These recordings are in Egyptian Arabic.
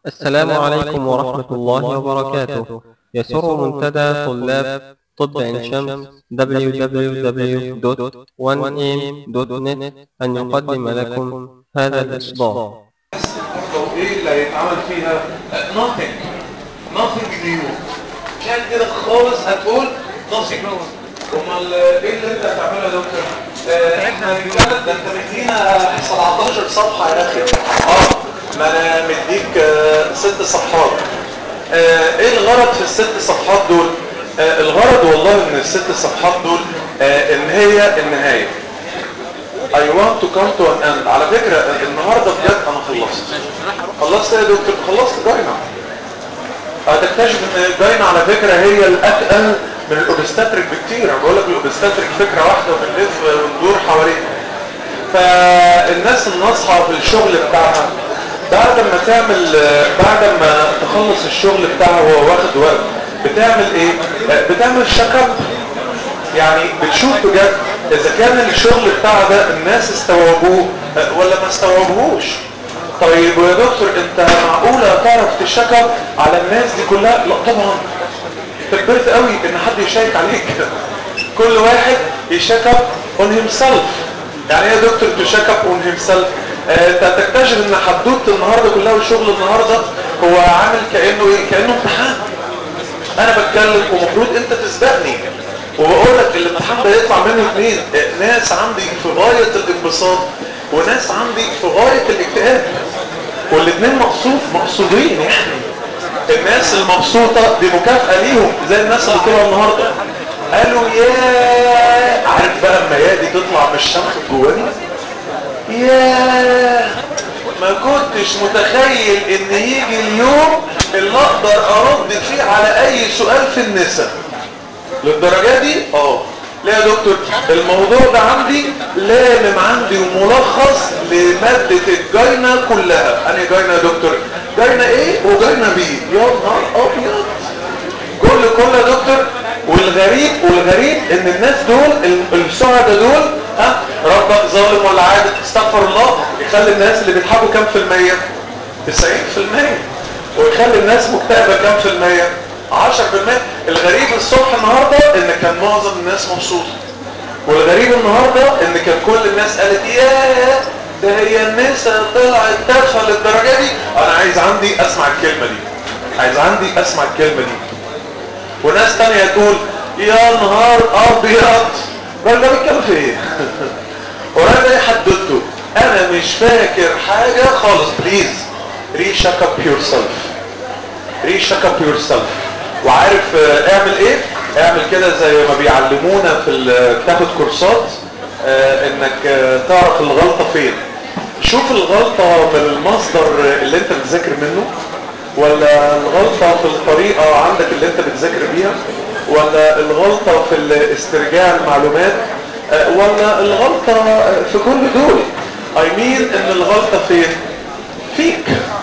السلام عليكم ورحمة الله وبركاته يسر منتدى طلاب طب عين شمس www.1am.net أن يقدم لكم هذا الإصدار طب ايه اللي هيتعمل فيها nothing nothing new عشان كده خالص هتقول nothing امال ايه اللي انت هتعمله يا دكتور آه، احنا هنتكلم ده انت مدينا 17 صفحه يا اخي اه ما انا مديك آه، ست صفحات آه، ايه الغرض في الست صفحات دول آه، الغرض والله من الست صفحات دول آه، ان هي النهايه I want to come to an end على فكرة النهاردة بجد أنا خلصت خلصت يا دكتور خلصت جاينا هتكتشف ان الجاينا على فكرة هي الأتقل من الأوبستاتريك بكتير أنا بقول لك الأوبستاتريك فكرة واحدة وبنلف وندور حواليها فالناس الناصحة في الشغل بتاعها بعد ما تعمل بعد ما تخلص الشغل بتاعها وهو واخد وقت بتعمل ايه؟ بتعمل شك اب يعني بتشوف بجد اذا كان الشغل بتاعها ده الناس استوعبوه ولا ما استوعبوهوش طيب ويا دكتور انت معقولة تعرف تشكر على الناس دي كلها لا طبعا كبرت قوي ان حد يشيك عليك كل واحد يشكر on himself يعني ايه يا دكتور تشكر on himself آه، انت هتكتشف ان حدوته النهارده كلها والشغل النهارده هو عامل كانه ايه كانه امتحان انا بتكلم ومفروض انت تسبقني وبقول لك الامتحان ده يطلع منه اثنين ناس عندي في غاية الانبساط وناس عندي في غاية الاكتئاب والاثنين مقصود مقصودين يعني الناس المبسوطة دي مكافأة ليهم زي الناس اللي طلعوا النهاردة قالوا يا عارف بقى اما يا دي تطلع من الشمخ جواني يا ما كنتش متخيل ان يجي اليوم اللي اقدر ارد فيه على اي سؤال في النساء للدرجة دي اه لا يا دكتور الموضوع ده عندي لامم عندي وملخص لمادة الجاينة كلها انا جاينة يا دكتور جاينة ايه وجاينة بي يا نهار ابيض كل كل يا دكتور والغريب والغريب ان الناس دول ال- السعداء دول ها ربك ظالم ولا عادل استغفر الله يخلي الناس اللي بيضحكوا كام في المية 90% ويخلي الناس مكتئبة كام في المية 10% الغريب الصبح النهاردة ان كان معظم الناس مبسوطة والغريب النهاردة ان كان كل الناس قالت ياه ده هي النساء طلعت تافهة للدرجة دي انا عايز عندي اسمع الكلمة دي عايز عندي اسمع الكلمة دي وناس تانية تقول يا نهار ابيض الراجل ده بيتكلم في ايه وراجل ايه حددته انا مش فاكر حاجة خالص بليز ريشك اب يور سيلف ريشك اب يور سيلف وعارف آه، اعمل ايه اعمل كده زي ما بيعلمونا في ال- بتاخد كورسات آه، انك آه، تعرف الغلطة فين شوف الغلطة من المصدر اللي انت بتذاكر منه ولا الغلطة في الطريقة عندك اللي انت بتذاكر بيها ولا الغلطة في ال- استرجاع المعلومات آه، ولا الغلطة آه، في كل دول I mean ان الغلطة فين فيك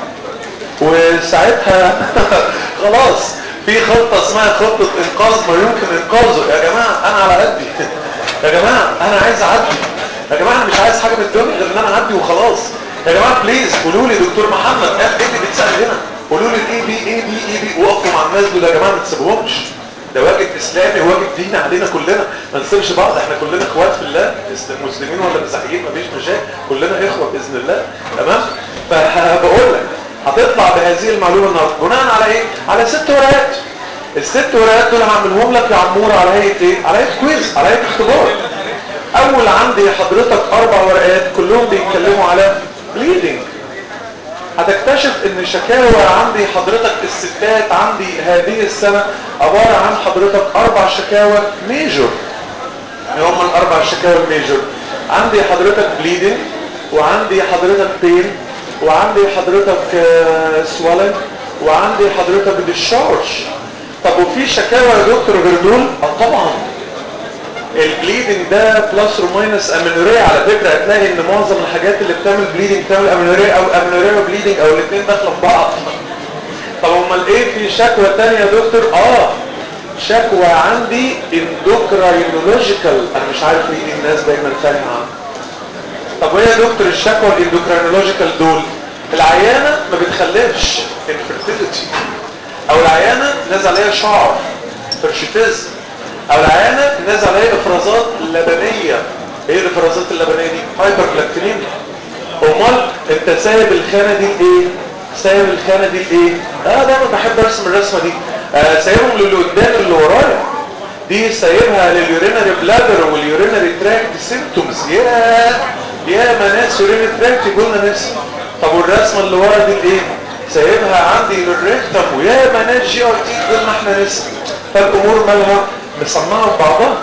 وساعتها خلاص في خطة اسمها خطة انقاذ ما يمكن انقاذه يا جماعة انا على قدي يا جماعة انا عايز اعدي يا جماعة انا مش عايز حاجة من الدنيا غير ان انا اعدي وخلاص يا جماعة بليز قولوا لي دكتور محمد قال ايه اللي بيتسأل هنا قولوا لي الاي بي اي بي اي بي وقفوا مع الناس دول يا جماعة ما تسيبوهمش ده واجب اسلامي وواجب ديني علينا كلنا ما نسيبش بعض احنا كلنا اخوات في الله مسلمين ولا مسيحيين مفيش مشاكل كلنا اخوه باذن الله تمام فبقول لك هتطلع بهذه المعلومه النهارده بناء على ايه على ست ورقات الست ورقات دول هعملهم لك يا عمور على هيئه ايه على هيئه كويز على هيئه اختبار اول عندي حضرتك اربع ورقات كلهم بيتكلموا على بليدنج هتكتشف ان شكاوى عندي حضرتك الستات عندي هذه السنة عبارة عن حضرتك اربع شكاوى ميجور هم الاربع شكاوى الميجور عندي حضرتك بليدنج وعندي حضرتك بين وعندي حضرتك سوالن وعندي حضرتك ديشارج طب وفي شكاوى يا دكتور غير دول؟ اه طبعا البليدنج ده بلس اور ماينس امينوريا على فكره هتلاقي ان معظم الحاجات اللي بتعمل بليدنج بتعمل امينوريا او امينوريا وبليدنج او الاثنين داخله في بعض طب امال ايه في شكوى ثانيه يا دكتور اه شكوى عندي اندوكراينولوجيكال انا مش عارف ليه الناس دايما فاهمه عنها طب وايه يا دكتور الشكوى الاندوكراينولوجيكال دول العيانه ما بتخلفش نازل عليها شعر فرشتزم او العيانه نازل عليها افرازات لبنيه ايه الافرازات اللبنيه دي هايبر لاكتينيميا امال انت سايب الخانه دي لايه سايب الخانه دي لايه اه دايما بحب ارسم الرسمه دي آه سايبهم للي قدام اللي ورايا دي سايبها لليورينري بلادر واليورينري تراكت سيمتومز يا يا ما ناس يورينري تراكت يقول لنا ناس طب والرسمه اللي ورا دي الايه سايبها عندي للريكتم ويا ما ناس جي ار تي يقول ما احنا ناس فالامور مالها مصنعه ببعضها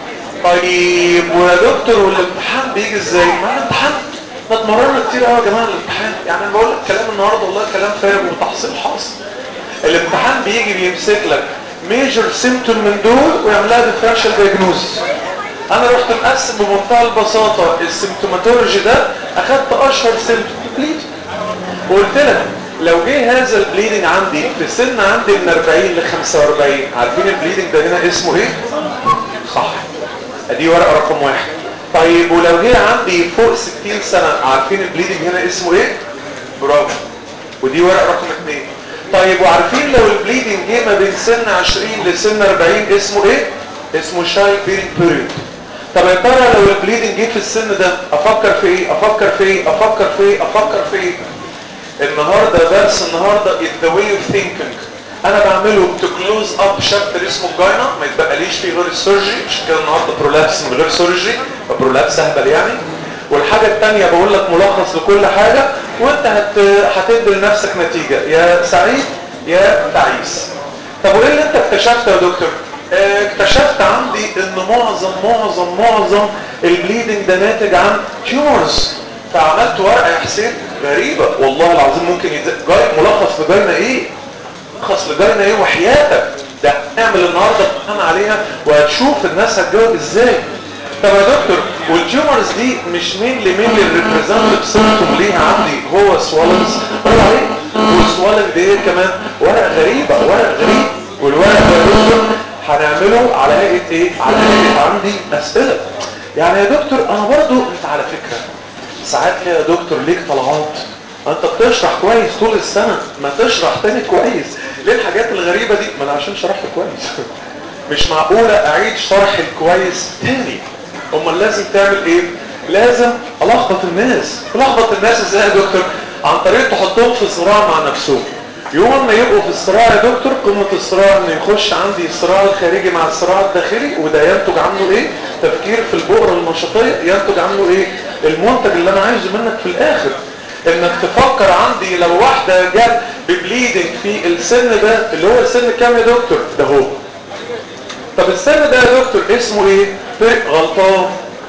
طيب ويا دكتور والامتحان بيجي ازاي ما الامتحان احنا اتمرنا كتير قوي يا جماعه الامتحان يعني انا بقول لك كلام النهارده والله كلام فارغ وتحصيل حاصل الامتحان بيجي بيمسك لك ميجر سيمتوم من دول ويعملها ديفرنشال دايجنوز انا رحت مقسم بمنتهى البساطه السيمتوماتولوجي ده اخدت اشهر سيمتوم بليدنج وقلت لك لو جه هذا البليدنج عندي في سن عندي من 40 ل 45 عارفين البليدنج ده هنا اسمه ايه صح ادي ورقه رقم واحد طيب ولو جه عندي فوق 60 سنه عارفين البليدنج هنا اسمه ايه برافو ودي ورقه رقم اثنين طيب وعارفين لو البليدنج جه ما بين سن 20 لسن 40 اسمه ايه اسمه شايلد بيرنج بيريود طب يا ترى لو البليدنج جه في السن ده افكر في ايه افكر في ايه افكر في ايه افكر في ايه النهارده درس النهارده is the way of thinking انا بعمله تو كلوز اب شابتر اسمه الجاينا ما يتبقاليش فيه غير السيرجري عشان كده النهارده برولابس من غير سيرجري فبرولابس اهبل يعني والحاجه الثانيه بقول لك ملخص لكل حاجه وانت هت... هتدي لنفسك نتيجه يا سعيد يا تعيس طب وايه اللي انت اكتشفته يا دكتور اه اكتشفت عندي ان معظم معظم معظم البليدنج ده ناتج عن تيومرز فعملت ورقه يا حسين غريبه والله العظيم ممكن يت... جاي ملخص لجاينا ايه ملخص لجاينا ايه وحياتك ده هنعمل النهارده امتحان عليها وهتشوف الناس هتجاوب ازاي طب يا دكتور والتيومرز دي مش مين لمين الريبريزنتيف سيمتوم ليها عندي هو سوالنز ولا عليه والسوالنج دي كمان ورق غريبه ورق غريب والورق ده يا دكتور هنعمله على هيئه ايه على هيئه عندي اسئله يعني يا دكتور انا برضو انت على فكره ساعات كده يا دكتور ليك طلعات انت بتشرح كويس طول السنه ما تشرح تاني كويس ليه الحاجات الغريبه دي ما انا عشان شرحت كويس مش معقوله اعيد شرح الكويس تاني امال لازم تعمل ايه لازم الخبط الناس الخبط الناس ازاي يا دكتور عن طريق تحطهم في صراع مع نفسهم يوم ما يبقوا في الصراع يا دكتور قمة الصراع ان يخش عندي الصراع الخارجي مع الصراع الداخلي وده ينتج عنه ايه تفكير في البؤرة النشطية ينتج عنه ايه المنتج اللي انا عايزه منك في الاخر انك تفكر عندي لو واحدة جت ببليدنج في السن ده اللي هو السن كام يا دكتور ده هو طب السن ده يا دكتور اسمه ايه فرق غلطان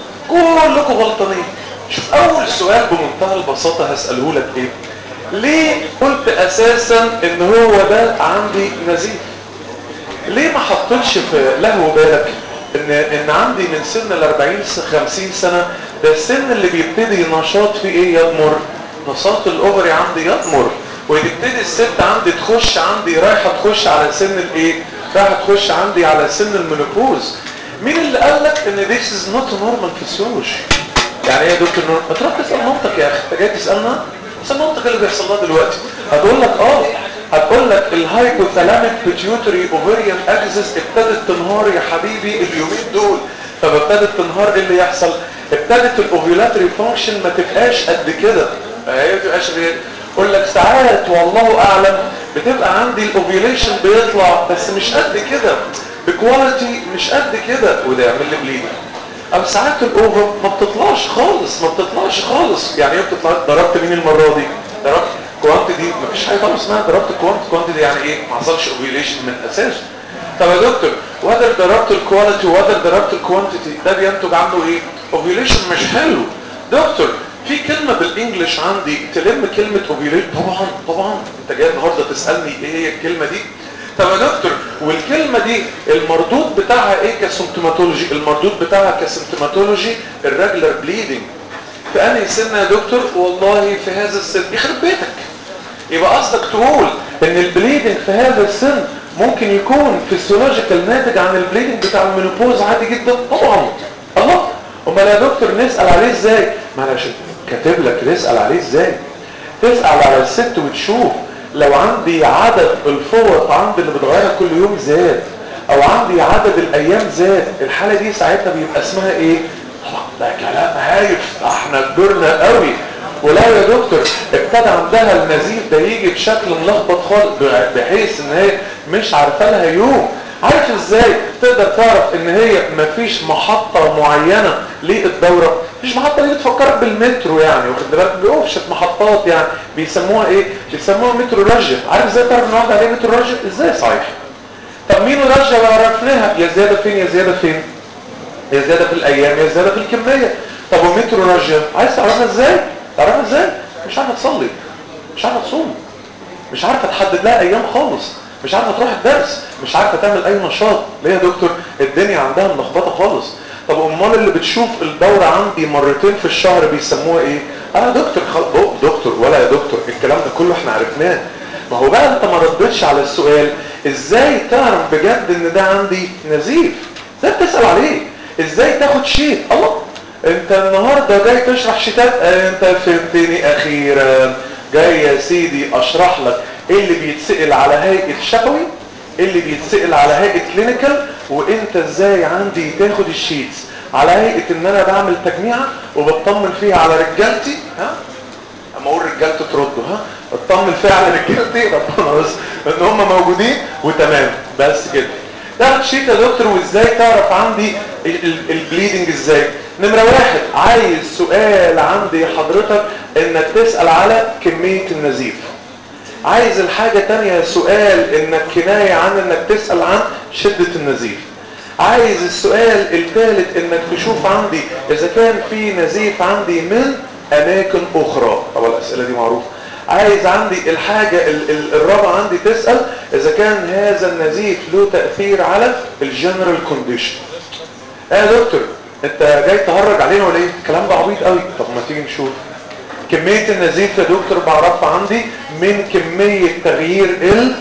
كلكم غلطانين شوف اول سؤال بمنتهى البساطة هسأله لك ايه ليه قلت اساسا ان هو ده عندي نزيف ليه ما حطيتش في لهو بالك ان ان عندي من سن ال 40 50 سنه ده السن اللي بيبتدي نشاط فيه ايه يضمر نشاط الاوفري عندي يضمر وتبتدي الست عندي تخش عندي رايحه تخش على سن الايه رايحه تخش عندي على سن المينوبوز مين اللي قال لك ان this is not a normal physiology يعني ايه يا دكتور نور ما تروح تسال مامتك يا اخي انت جاي تسالنا بس مامتك اللي بيحصل لها دلوقتي هتقول لك اه هتقول لك الهايبوثالاميك بيتيوتري اوفريان اكسس ابتدت تنهار يا حبيبي اليومين دول طب ابتدت تنهار ايه اللي يحصل ابتدت الاوفيولاتري فانكشن ما تبقاش قد كده هي ما تبقاش غير اقول لك ساعات والله اعلم بتبقى عندي الاوفيوليشن بيطلع بس مش قد كده بكواليتي مش قد كده وده يعمل لي بليدنج او ساعات الاوفر ما بتطلعش خالص ما بتطلعش خالص يعني ايه بتطلع ضربت مين المره دي ضربت كوانتيتي ما فيش حاجه خالص اسمها ضربت كوانتيتي كوانتيتي يعني ايه ما حصلش اوفيوليشن من اساسه طب يا دكتور وذر ضربت الكواليتي وذر ضربت الكوانتيتي ده بينتج عنه ايه اوفيوليشن مش حلو دكتور في كلمة بالانجلش عندي تلم كلمة اوفيوليشن طبعا طبعا انت جاي النهارده تسألني ايه هي الكلمة دي طب يا دكتور والكلمة دي المردود بتاعها ايه كسيمتوماتولوجي المردود بتاعها كسيمتوماتولوجي الريجولار بليدنج في انهي سن يا دكتور والله في هذا السن يخرب بيتك يبقى قصدك تقول ان البليدنج في هذا السن ممكن يكون فيسيولوجيكال ناتج عن البليدنج بتاع المينوبوز عادي جدا طبعا الله امال يا دكتور نسال عليه ازاي ما انا عشان كاتب لك نسال عليه ازاي تسال على الست وتشوف لو عندي عدد الفوط عندي اللي بتغيرها كل يوم زاد او عندي عدد الايام زاد الحالة دي ساعتها بيبقى اسمها ايه ده كلام هايف ده احنا كبرنا قوي ولا يا دكتور ابتدى عندها النزيف ده يجي بشكل ملخبط خالص بحيث ان هي مش عارفه لها يوم عارف ازاي تقدر تعرف ان هي مفيش محطة معينة للدورة مفيش محطة اللي بتفكرك بالمترو يعني واخد بالك بيقفش محطات يعني بيسموها ايه بيسموها مترو رجب عارف ازاي تعرف ان واحد عليه مترو رجب ازاي صحيح طب مين رجب عرفناها يا زيادة فين يا زيادة فين يا زيادة في الايام يا زيادة في الكمية طب ومترو رجب عايز تعرفها ازاي تعرفها ازاي مش عارفة تصلي مش عارفة تصوم مش عارفة تحدد لها ايام خالص مش عارفه تروح الدرس مش عارفه تعمل اي نشاط ليه يا دكتور الدنيا عندها ملخبطه خالص طب امال اللي بتشوف الدوره عندي مرتين في الشهر بيسموها ايه اه دكتور خل... دكتور ولا يا دكتور الكلام ده كله احنا عرفناه ما هو بقى انت ما ردتش على السؤال ازاي تعرف بجد ان ده عندي نزيف ازاي بتسال عليه ازاي تاخد شيت الله انت النهارده جاي تشرح شيتات اه انت فهمتني اخيرا جاي يا سيدي اشرح لك ايه اللي بيتسأل على هيئة شفوي ايه اللي بيتسأل على هيئة كلينيكال وانت ازاي عندي تاخد الشيتس على هيئة ان انا بعمل تجميعة وبطمن فيها على رجالتي ها اما اقول رجالتي تردوا ها اطمن فيها على رجالتي ربنا بس ان هم موجودين وتمام بس كده تاخد شيت يا دكتور وازاي تعرف عندي البليدنج ازاي نمرة واحد عايز سؤال عندي حضرتك انك تسأل على كمية النزيف عايز الحاجة تانية سؤال انك كناية عن انك تسأل عن شدة النزيف عايز السؤال الثالث انك تشوف عندي اذا كان في نزيف عندي من اماكن اخرى طبعا الاسئلة دي معروفة عايز عندي الحاجة الرابعة عندي تسأل اذا كان هذا النزيف له تأثير على الجنرال كونديشن ايه يا دكتور انت جاي تهرج علينا ولا ايه الكلام ده عبيط قوي طب ما تيجي نشوف كمية النزيف يا دكتور بعرفها عندي من كمية تغيير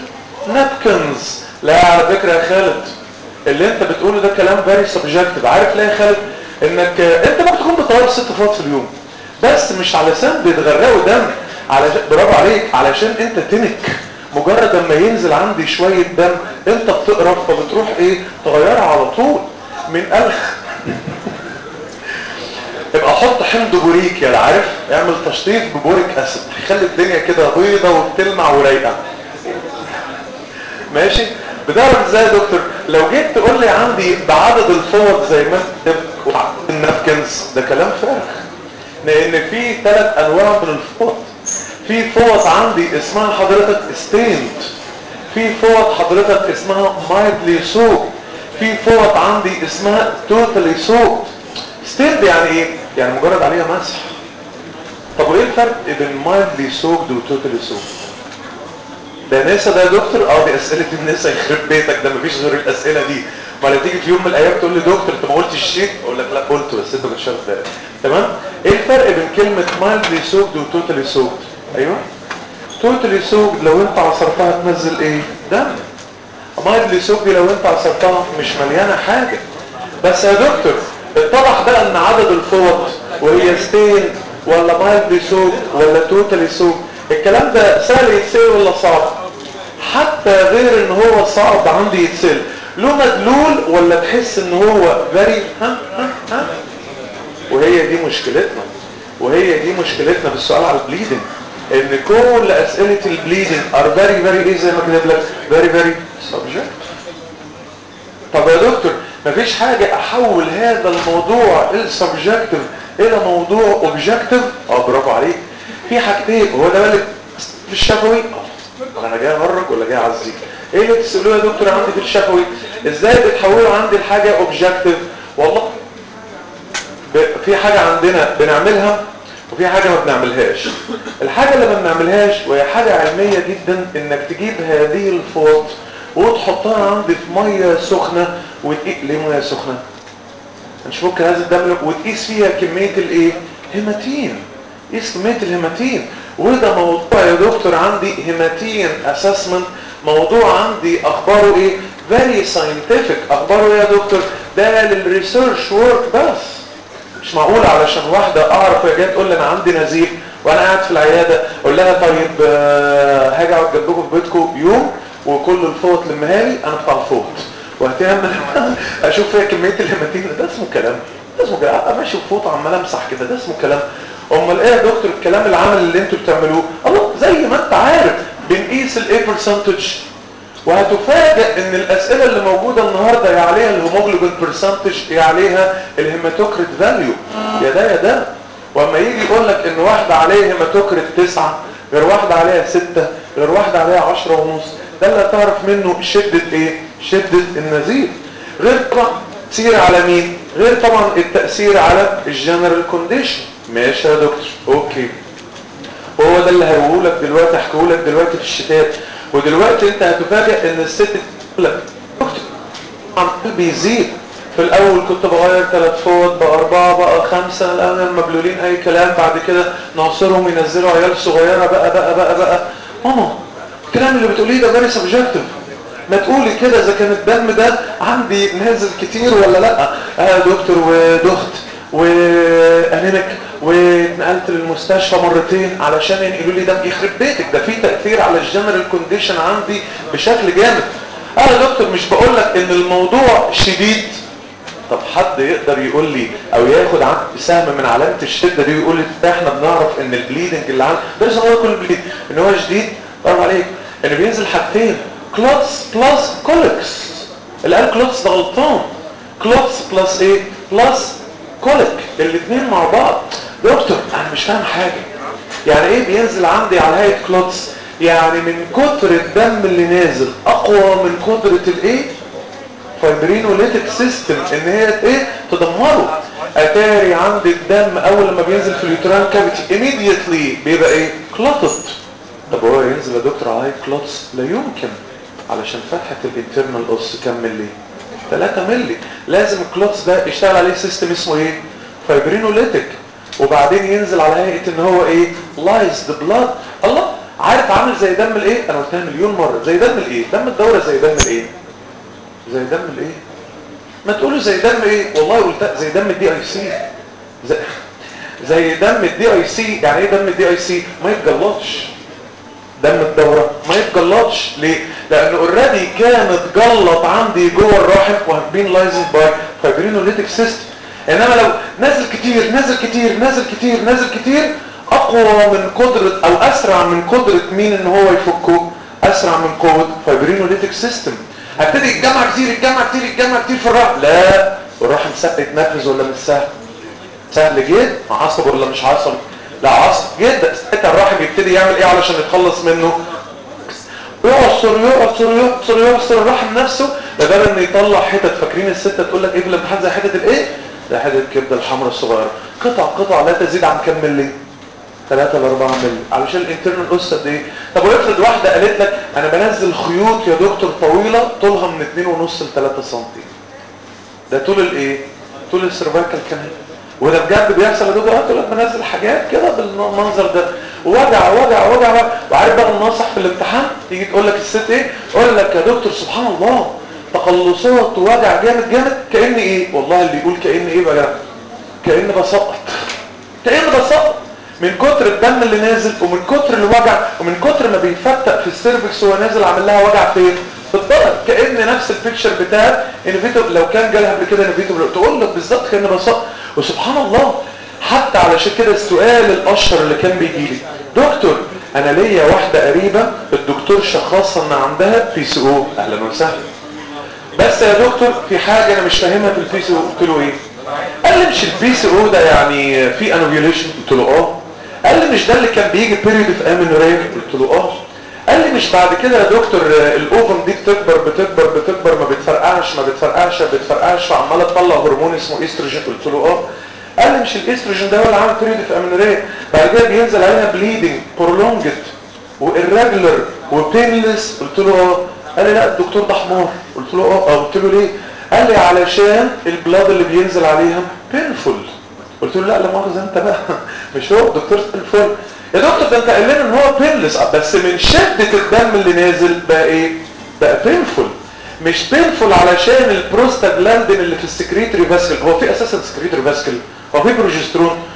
النابكنز لا على فكرة يا خالد اللي انت بتقوله ده كلام فيري سبجكتيف عارف ليه يا خالد انك انت ممكن تكون بتطير ست فوط في اليوم بس مش علشان بيتغرقوا دم علشان برافو عليك علشان انت تنك مجرد اما ينزل عندي شوية دم انت بتقرف فبتروح ايه تغيرها على طول من الخ يبقى حط حمض بوريك يا عارف اعمل تشطيف ببوريك اسيد هيخلي الدنيا كده بيضه وبتلمع ورايقه ماشي بتعرف ازاي يا دكتور لو جيت تقول لي عندي بعدد الفوط زي ما انت وعدد النابكنز ده كلام فارغ لان في ثلاث انواع من الفوط في فوط عندي اسمها حضرتك ستيند في فوط حضرتك اسمها مايدلي سوب في فوط عندي اسمها توتالي سوب ستيند يعني ايه يعني مجرد عليها مسح طب وايه الفرق بين مايلدلي سوكد وتوتالي سوكد ده نسا ده يا دكتور اه دي اسئله النسا يخرب بيتك ده مفيش غير الاسئله دي ولا تيجي في يوم من الايام تقول لي دكتور انت ما قلتش شيء اقول لك لا قلت بس انت مش واخد بالك تمام ايه الفرق بين كلمه مايلدلي سوكد وتوتالي سوكد ايوه توتالي سوكد لو انت عصرتها تنزل ايه دم مايلدلي سوكد لو انت عصرتها مش مليانه حاجه بس يا دكتور اتضح بقى ان عدد الفوط وهي ستين ولا مايلدلي سوق ولا توتالي سوق الكلام ده سهل يتسال ولا صعب حتى غير ان هو صعب عندي يتسال له مدلول ولا تحس ان هو فيري ها ها ها وهي دي مشكلتنا وهي دي مشكلتنا بالسؤال على البليدنج ان كل اسئله البليدنج ار فيري فيري ايه زي ما كتب لك فيري فيري سبجكت طب يا دكتور مفيش حاجة احول هذا الموضوع السبجكتيف الى موضوع اوبجكتيف اه برافو عليك في حاجتين هو ده اللي في الشفوي اه انا جاي اهرج ولا جاي اعزيك ايه اللي بتسالوه يا دكتور عندي في الشفوي ازاي بتحولوا عندي لحاجه اوبجكتيف والله في حاجه عندنا بنعملها وفي حاجه ما بنعملهاش الحاجه اللي ما بنعملهاش وهي حاجه علميه جدا انك تجيب هذه الفوط وتحطها عندي في ميه سخنه وتقيس ليه ميه سخنه مش ممكن هذا الدم وتقيس فيها كميه الايه هيماتين قيس كميه الهيماتين وده موضوع يا دكتور عندي هيماتين اسسمنت موضوع عندي اخباره ايه فيري ساينتفك اخباره ايه يا دكتور ده للريسيرش وورك بس مش معقول علشان واحده اعرف يا جايه تقول لي انا عندي نزيف وانا قاعد في العياده اقول لها طيب آه، هاجي اقعد جنبكم في بيتكم يوم وكل الفوط لمها لي انا بتاع الفوط وهتعمل اشوف فيها كميه الهيماتين ده اسمه كلام ده اسمه كلام أبقى ماشي بفوط عمال امسح كده ده اسمه كلام امال ايه يا دكتور الكلام العمل اللي انتوا بتعملوه الله زي ما انت عارف بنقيس الايه برسنتج وهتفاجئ ان الاسئله اللي موجوده النهارده يا عليها الهيموجلوبين برسنتج يا عليها الهيماتوكريت فاليو يا ده يا ده واما يجي يقول لك ان واحده عليها هيماتوكريت 9 غير واحده عليها 6 غير واحده عليها 10 ونص ده اللي هتعرف منه شده ايه شده النزيف غير طبعا تأثير على مين غير طبعا التأثير على الجنرال كونديشن ماشي يا دكتور اوكي وهو ده اللي هقوله لك دلوقتي احكيه لك دلوقتي في الشتات ودلوقتي انت هتفاجئ ان الست تقول لك دكتور عمال بيزيد في الاول كنت بغير ثلاث فوط بقى اربعه بقى خمسه الان مبلولين اي كلام بعد كده نعصرهم ينزلوا عيال صغيره بقى بقى بقى بقى ماما الكلام اللي بتقوليه ده فيري سبجكتيف ما تقولي كده اذا كان الدم ده عندي نازل كتير ولا لا اه يا دكتور ودخت وانيمك واتنقلت للمستشفى مرتين علشان ينقلوا لي دم يخرب بيتك ده في تاثير على الجنرال كونديشن عندي بشكل جامد اه يا دكتور مش بقول لك ان الموضوع شديد طب حد يقدر يقول لي او ياخد عن سهم من علامه الشده دي ويقول لي احنا بنعرف ان البليدنج اللي عندي ده لسه هو كل بليد ان هو شديد برافو عليك ان بينزل حاجتين كلوتس بلس كولكس اللي قال كلوتس ده غلطان كلوتس بلس ايه بلس كولك الاثنين مع بعض دكتور انا مش فاهم حاجه يعني ايه بينزل عندي على هيئه كلوتس يعني من كتر الدم اللي نازل اقوى من قدره الايه فايبرينوليتيك سيستم ان هي ايه تدمره اتاري عند الدم اول لما بينزل في اليوتران كافيتي immediately بيبقى ايه كلوتد طب هو ينزل يا دكتور على هيئه كلوتس لا يمكن علشان فتحه الانترنال اوس كام ملي 3 ملي لازم الكلوتس ده يشتغل عليه سيستم اسمه ايه فايبرينوليتيك وبعدين ينزل على هيئه ان هو ايه لايز ذا بلاد الله عارف عامل زي دم الايه انا قلتها مليون مره زي دم الايه دم الدوره زي دم الايه زي دم الايه ما تقولوا زي دم ايه والله قلت زي دم الدي اي سي زي, زي دم الدي اي سي يعني ايه دم الدي اي سي ما يتجلطش دم الدورة ما يتجلطش ليه لان اوريدي كان اتجلط عندي جوه الرحم وهبين لايزنج باي فايبرينوليتيك سيستم انما لو نازل كتير نازل كتير نازل كتير نازل كتير اقوى من قدرة او اسرع من قدرة مين ان هو يفكه اسرع من قوة فايبرينوليتيك سيستم هبتدي يتجمع كتير يتجمع كتير يتجمع كتير في الرحم لا الرحم سهل يتنفذ ولا مش سهل سهل جدا عصب ولا مش عصب لا عصب جدا ساعتها الرحم يبتدي يعمل ايه علشان يتخلص منه يعصر يعصر يعصر يعصر الرحم نفسه لغايه انه يطلع حتت فاكرين الستة تقول لك ايه في الامتحان زي حتة الايه زي حتة الكبده الحمراء الصغيره قطع قطع لا تزيد عن كام ملي 3 ل 4 ملي علشان الانترنال اوس قد ايه طب وافرض واحده قالت لك انا بنزل خيوط يا دكتور طويله طولها من 2.5 ل 3 سم ده طول الايه طول السيرفايكال كمان وده بجد بيحصل يا دكتور قلت لك بنزل حاجات كده بالمنظر ده وجع وجع وجع وعارف بقى الناصح في الامتحان تيجي تقول لك الست ايه اقول لك يا دكتور سبحان الله تقلصات ووجع جامد جامد كأن ايه والله اللي يقول كأن ايه بقى كأن بسقط كأن بسقط من كتر الدم اللي نازل ومن كتر الوجع ومن كتر ما بيفتق في السيرفكس وهو نازل عامل لها وجع فين في الضغط كأن نفس البيكتشر بتاع انفيتو لو كان جالها قبل كده انفيتو تقول لك بالظبط كأن بسقط وسبحان الله حتى علشان كده السؤال الاشهر اللي كان بيجي لي دكتور انا ليا واحده قريبه الدكتور شخصها ان عندها بي سي او اهلا وسهلا بس يا دكتور في حاجه انا مش فاهمها في البي سي او قلت له ايه قال لي مش البي سي او ده يعني في انوفيوليشن قلت له اه قال لي مش ده اللي كان بيجي بيريود في امينوريا قلت له اه قال لي مش بعد كده يا دكتور الاوفم دي بتكبر بتكبر بتكبر ما بتفرقعش ما بتفرقعش ما بتفرقعش وعماله تطلع هرمون اسمه استروجين قلت له اه قال لي مش الاستروجين ده هو اللي عامل بيريود في امينوريا بعد كده بينزل عليها بليدنج برولونجد والريجولر وبينلس قلت له اه قال لي لا الدكتور ده حمار قلت له اه قلت له ليه قال لي علشان البلاد اللي بينزل عليها بينفول قلت له لا لا مؤاخذه انت بقى مش هو الدكتور الفل يا دكتور ده انت قال لنا ان هو بينلس بس من شده الدم اللي نازل بقى ايه بقى بينفول مش بينفول علشان البروستاجلاندين اللي في السكريتري فاسكل هو في اساسا سكريتري فاسكل هو في بروجسترون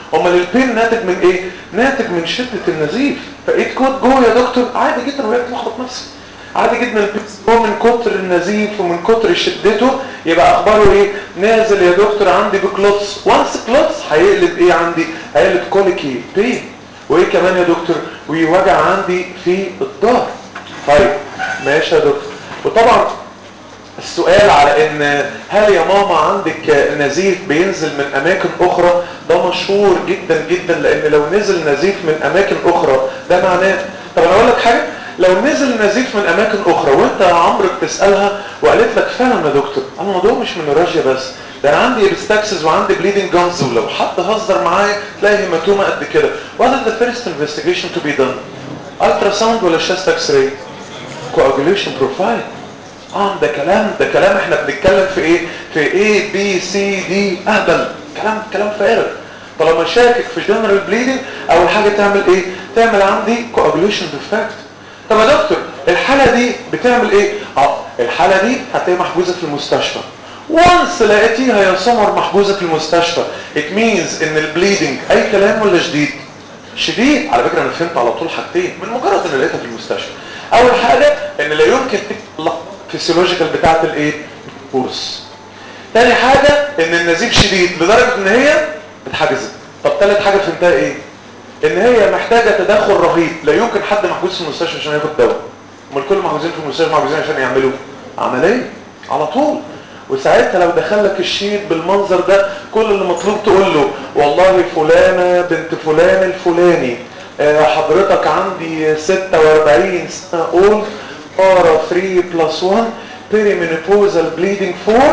امال البين ناتج من ايه ناتج من شده النزيف فايت كود جو يا دكتور عادي جدا وهي بتلخبط نفسك عادي جدا البيس هو من كتر النزيف ومن كتر شدته يبقى اخباره ايه نازل يا دكتور عندي بكلوتس وانس كلوتس هيقلب ايه عندي هيقلب كوليكي بين وايه كمان يا دكتور ويوجع عندي في الظهر طيب ماشي يا دكتور وطبعا السؤال على ان هل يا ماما عندك نزيف بينزل من اماكن اخرى ده مشهور جدا جدا لان لو نزل نزيف من اماكن اخرى ده معناه طب انا اقول لك حاجه لو نزل نزيف من اماكن اخرى وانت يا عمرو بتسالها وقالت لك فعلا يا دكتور الموضوع مش من الرجية بس ده انا عندي ابستاكسز وعندي بليدنج جانز ولو حد هزر معايا تلاقي هيماتوما قد كده what is the first investigation to be done ultrasound ولا chest x-ray coagulation profile اه ده كلام ده كلام احنا بنتكلم في ايه في A B C D اهبل كلام كلام فارغ طالما شاكك في جنرال بليدنج اول حاجه تعمل ايه تعمل عندي coagulation defect طب يا دكتور الحاله دي بتعمل ايه اه الحاله دي هتلاقيها محجوزه في المستشفى وانس لقيتيها يا سمر محجوزه في المستشفى it means ان البليدنج اي كلام ولا شديد شديد على فكره انا فهمت على طول حاجتين من مجرد ان لقيتها في المستشفى اول حاجه ان لا يمكن تطلق فيسيولوجيكال بتاعت الايه كورس تاني حاجة ان النزيف شديد لدرجة ان هي اتحجزت طب تالت حاجة فهمتها ايه ان هي محتاجة تدخل رهيب لا يمكن حد محجوز في المستشفى عشان ياخد دواء امال كل محجوزين في المستشفى محجوزين عشان يعملوا عملية على طول وساعتها لو دخلك الشيت بالمنظر ده كل اللي مطلوب تقول له والله فلانة بنت فلان الفلاني آه حضرتك عندي 46 سنة اولد para 3 plus 1 perimenopausal bleeding for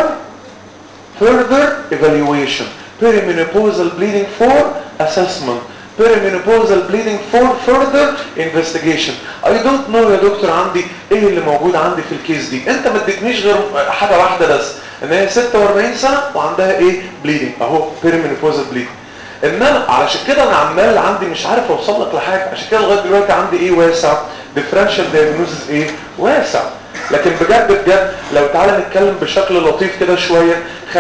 further evaluation perimenopausal bleeding for assessment perimenopausal bleeding for further investigation I don't know يا دكتور عندي ايه اللي موجود عندي في الكيس دي انت ما اديتنيش غير حاجة واحدة بس ان هي 46 سنة وعندها ايه bleeding اهو perimenopausal bleeding انما علشان كده انا عمال عندي مش عارف اوصل لك لحاجه عشان كده لغايه دلوقتي عندي ايه واسع ديفرنشال دايجنوزز ايه واسع لكن بجد بجد لو تعالى نتكلم بشكل لطيف كده شويه 50%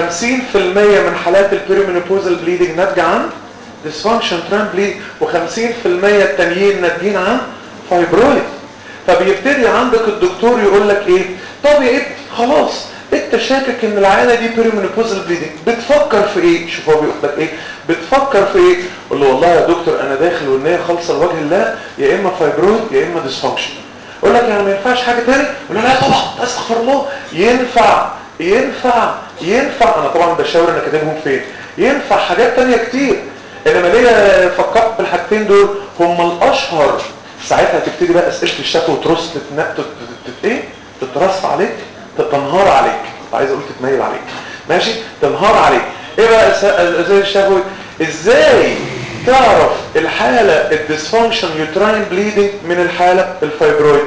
من حالات البيريمينوبوزال بليدنج ناتجه عن ديسفانكشن تران بليد و50% التانيين ناتجين عن فايبرويد فبيبتدي عندك الدكتور يقول لك ايه طب يا ابني خلاص انت شاكك ان العيانه دي بيريمينوبوزال بليدنج بتفكر في ايه شوف هو بيقول لك ايه بتفكر في ايه قول له والله يا دكتور انا داخل وان هي خالصه لوجه الله يا اما فايبرويد يا اما ديسفانكشن يقول لك يعني ما ينفعش حاجه ثانيه يقول له لا طبعا استغفر الله ينفع ينفع ينفع انا طبعا بشاور انا كاتبهم فين ينفع حاجات ثانيه كتير انما ليه فكرت بالحاجتين دول هم الاشهر ساعتها تبتدي بقى اسئله الشفا وترص تتنق ايه تترص عليك تنهار عليك عايز اقول تتميل عليك ماشي تنهار عليك ايه بقى ازاي الشفوي ازاي تعرف الحالة الديسفانكشن يوتراين بليدنج من الحالة الفايبرويد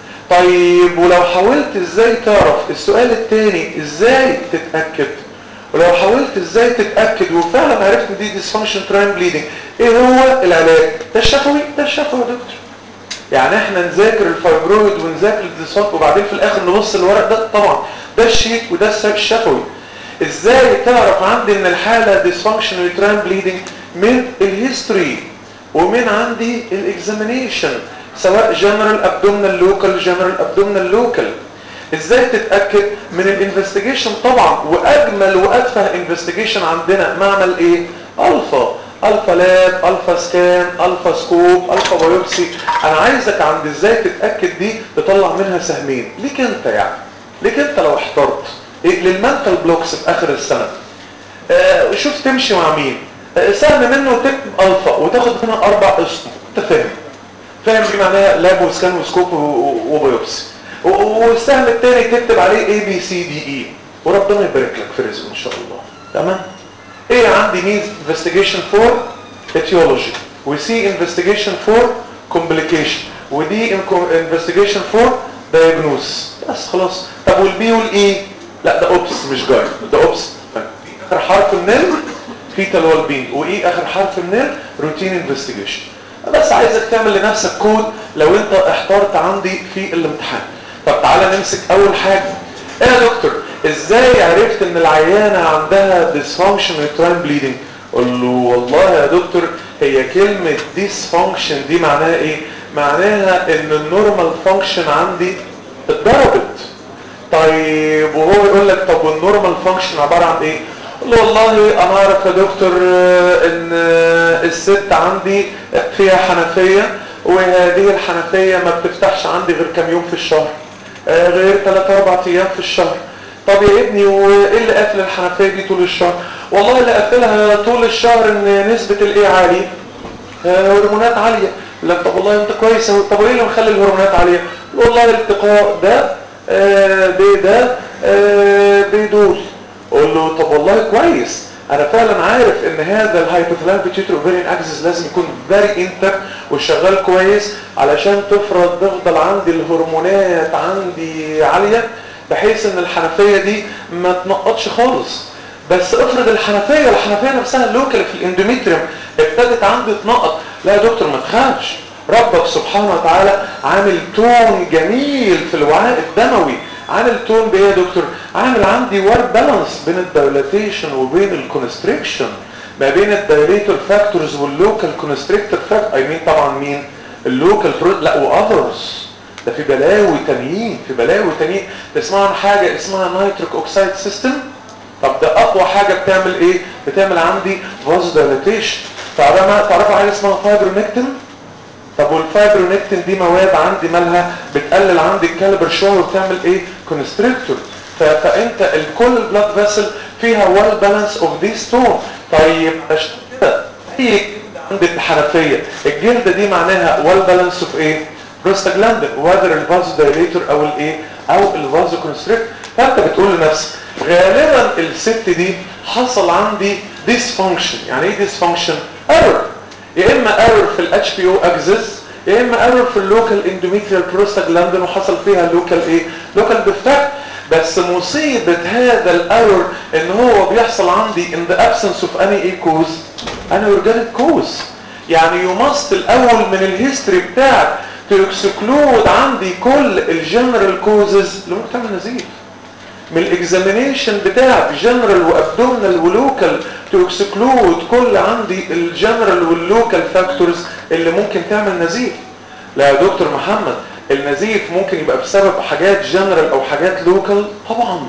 طيب ولو حاولت ازاي تعرف السؤال الثاني ازاي تتأكد ولو حاولت ازاي تتأكد وفعلا عرفت ان دي ديسفانكشن يوتراين بليدنج ايه هو العلاج ده الشفوي ده الشفوي يا دكتور يعني احنا نذاكر الفايبرويد ونذاكر الديسفانك وبعدين في الاخر نبص الورق ده طبعا ده الشيك وده الشفوي ازاي تعرف عندي ان الحالة ديسفانكشن يوتراين بليدنج من الهيستوري ومن عندي الاكزامينيشن سواء جنرال ابدومينال لوكال جنرال ابدومينال لوكال ازاي تتاكد من الانفستيجيشن طبعا واجمل وادفه انفستيجيشن عندنا معمل ايه الفا الفا لاب الفا سكان الفا سكوب الفا بايوبسي انا عايزك عند ازاي تتاكد دي تطلع منها سهمين ليك انت يعني ليك انت لو احترت إيه للمنتال بلوكس في اخر السنه آه شوف تمشي مع مين آه سهم منه تكتب الفا وتاخد منها اربع اسم انت فاهم فاهم دي معناها لاب وسكان وسكوب وبايوبسي والسهم الثاني تكتب عليه اي بي سي دي اي وربنا يبارك لك في رزقه ان شاء الله تمام ايه عندي ميز انفستيجيشن فور etiology وسي انفستيجيشن فور complication ودي انفستيجيشن فور diagnosis بس خلاص طب والبي والاي لا ده اوبس مش جاي ده اوبس اخر حرف النل فيتال والبين وايه اخر حرف النل روتين انفستيجيشن بس عايزك تعمل لنفسك كود لو انت احترت عندي في الامتحان طب تعالى نمسك اول حاجه ايه يا دكتور ازاي عرفت ان العيانه عندها dysfunction uterine bleeding قول له والله يا دكتور هي كلمة dysfunction دي معناها ايه معناها ان النورمال فانكشن عندي اتضربت طيب وهو يقول لك طب والنورمال فانكشن عبارة عن ايه قول له والله انا اعرف يا دكتور ان الست عندي فيها حنفية وهذه الحنفية ما بتفتحش عندي غير كام يوم في الشهر غير 3 4 ايام في الشهر طب يا ابني وايه اللي قافل الحنفيه دي طول الشهر والله اللي قافلها طول الشهر ان نسبه الايه عاليه هرمونات عاليه لا طب والله انت كويس طب وايه اللي مخلي الهرمونات عاليه والله الالتقاء ده بده بدول قول له طب والله كويس انا فعلا عارف ان هذا الهايبوثالاميك بيتيوتري اوفيريان اكسس لازم يكون فيري انتر وشغال كويس علشان تفرض تفضل عندي الهرمونات عندي عاليه بحيث ان الحنفيه دي ما تنقطش خالص بس افرض الحنفيه الحنفيه نفسها اللوكال في الاندوميتريوم ابتدت عندي تنقط لا يا دكتور ما تخافش ربك سبحانه وتعالى عامل تون جميل في الوعاء الدموي عامل تون بايه يا دكتور عامل عندي وار بالانس بين الدايلاتيشن وبين الكونستريكشن ما بين الدايليتور فاكتورز واللوكال كونستريكتور فاكتور اي مين طبعا مين اللوكال لا واذرز ده في بلاوي تانيين في بلاوي تانيين تسمعوا عن حاجه اسمها نايتريك اوكسايد سيستم طب ده اقوى حاجه بتعمل ايه بتعمل عندي فاز دايلاتيشن تعرفوا حاجه اسمها فايبرونكتين طب والفايبرونكتين دي مواد عندي مالها بتقلل عندي الكالبر شويه وبتعمل ايه كونستريكتور فانت كل البلاد فيسل فيها ويل بالانس اوف ذيس تون طيب كده هي عند الحنفيه الجلده دي معناها ويل بالانس اوف ايه بروستاجلاندين وذر الفازو دايليتور او الايه او الفازو كونستريكت فانت بتقول لنفسك غالبا الست دي حصل عندي ديسفانكشن يعني ايه ديسفانكشن ايرور يا اما ايرور في الاتش بي او اكسس يا اما ايرور في اللوكال اندوميتريال بروستاجلاندين وحصل فيها لوكال ايه لوكال ديفكت بس مصيبة هذا الايرور ان هو بيحصل عندي in the absence of any ايه cause انا organic cause يعني you must الاول من الهيستوري بتاعك تكسكلود عندي كل الجنرال كوزز اللي ممكن تعمل نزيف من الاكزامينيشن بتاعك جنرال وابدومينال ولوكال تكسكلود كل عندي الجنرال واللوكال فاكتورز اللي ممكن تعمل نزيف لا يا دكتور محمد النزيف ممكن يبقى بسبب حاجات جنرال او حاجات لوكال طبعا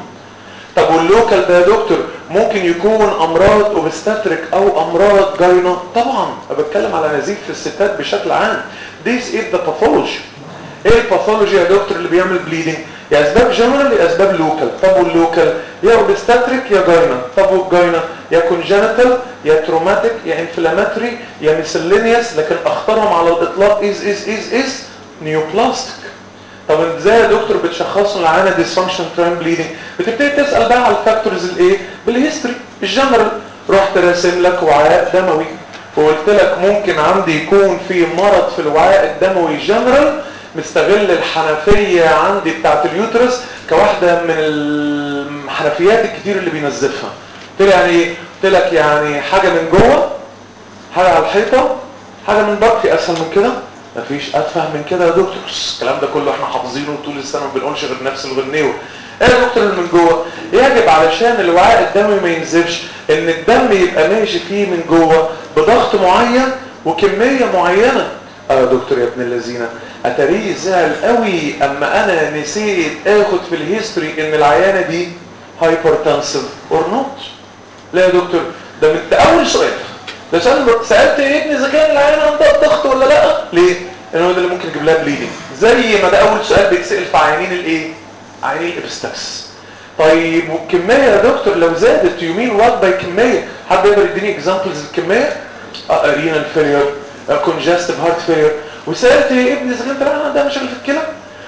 طب واللوكال ده يا دكتور ممكن يكون امراض اوبستاتريك او امراض جاينة طبعا انا بتكلم على نزيف في الستات بشكل عام This is the pathology ايه الباثولوجي يا دكتور اللي بيعمل بليدنج يا اسباب جنرال يا اسباب لوكال طب واللوكال يا اوبستاتريك يا جاينة طب والجاينة يا كونجنتال يا تروماتيك يا انفلاماتوري يا ميسلينيوس لكن اخطرهم على الاطلاق از از از از نيوبلاستيك طب ازاي يا دكتور بتشخصوا العانه ديسفانكشن تراين بليدنج بتبتدي تسال بقى على الفاكتورز الايه بالهيستوري الجنرال رحت راسم لك وعاء دموي وقلت لك ممكن عندي يكون في مرض في الوعاء الدموي جنرال مستغل الحنفيه عندي بتاعت اليوترس كواحده من الحنفيات الكتير اللي بينزفها قلت له يعني ايه قلت لك يعني حاجه من جوه حاجه على الحيطه حاجه من بره في اسهل من كده مفيش اتفه من كده يا دكتور الكلام ده كله احنا حافظينه طول السنه ما بنقولش غير نفس الغنيوه ايه يا دكتور اللي من جوه يجب علشان الوعاء الدموي ما ينزفش ان الدم يبقى ماشي فيه من جوه بضغط معين وكميه معينه اه يا دكتور يا ابن اللذينه اتاريه زعل قوي اما انا نسيت اخد في الهيستوري ان العيانه دي هايبرتنسيف اور نوت لا يا دكتور ده من اول سؤال ده سأل سألت يا ابني اذا كان العيان عندها ضغط ولا لا ليه لان هو ده اللي ممكن يجيب لها بليدنج زي ما ده اول سؤال بيتسال في عيانين الايه عيانين الابستاكس طيب والكميه يا دكتور لو زادت يومين وات باي كميه حد يقدر يديني اكزامبلز الكميه اه رينال فيلير كونجستيف هارت فيلير وسالت يا ابني اذا كانت العيان عندها مشاكل في الكلى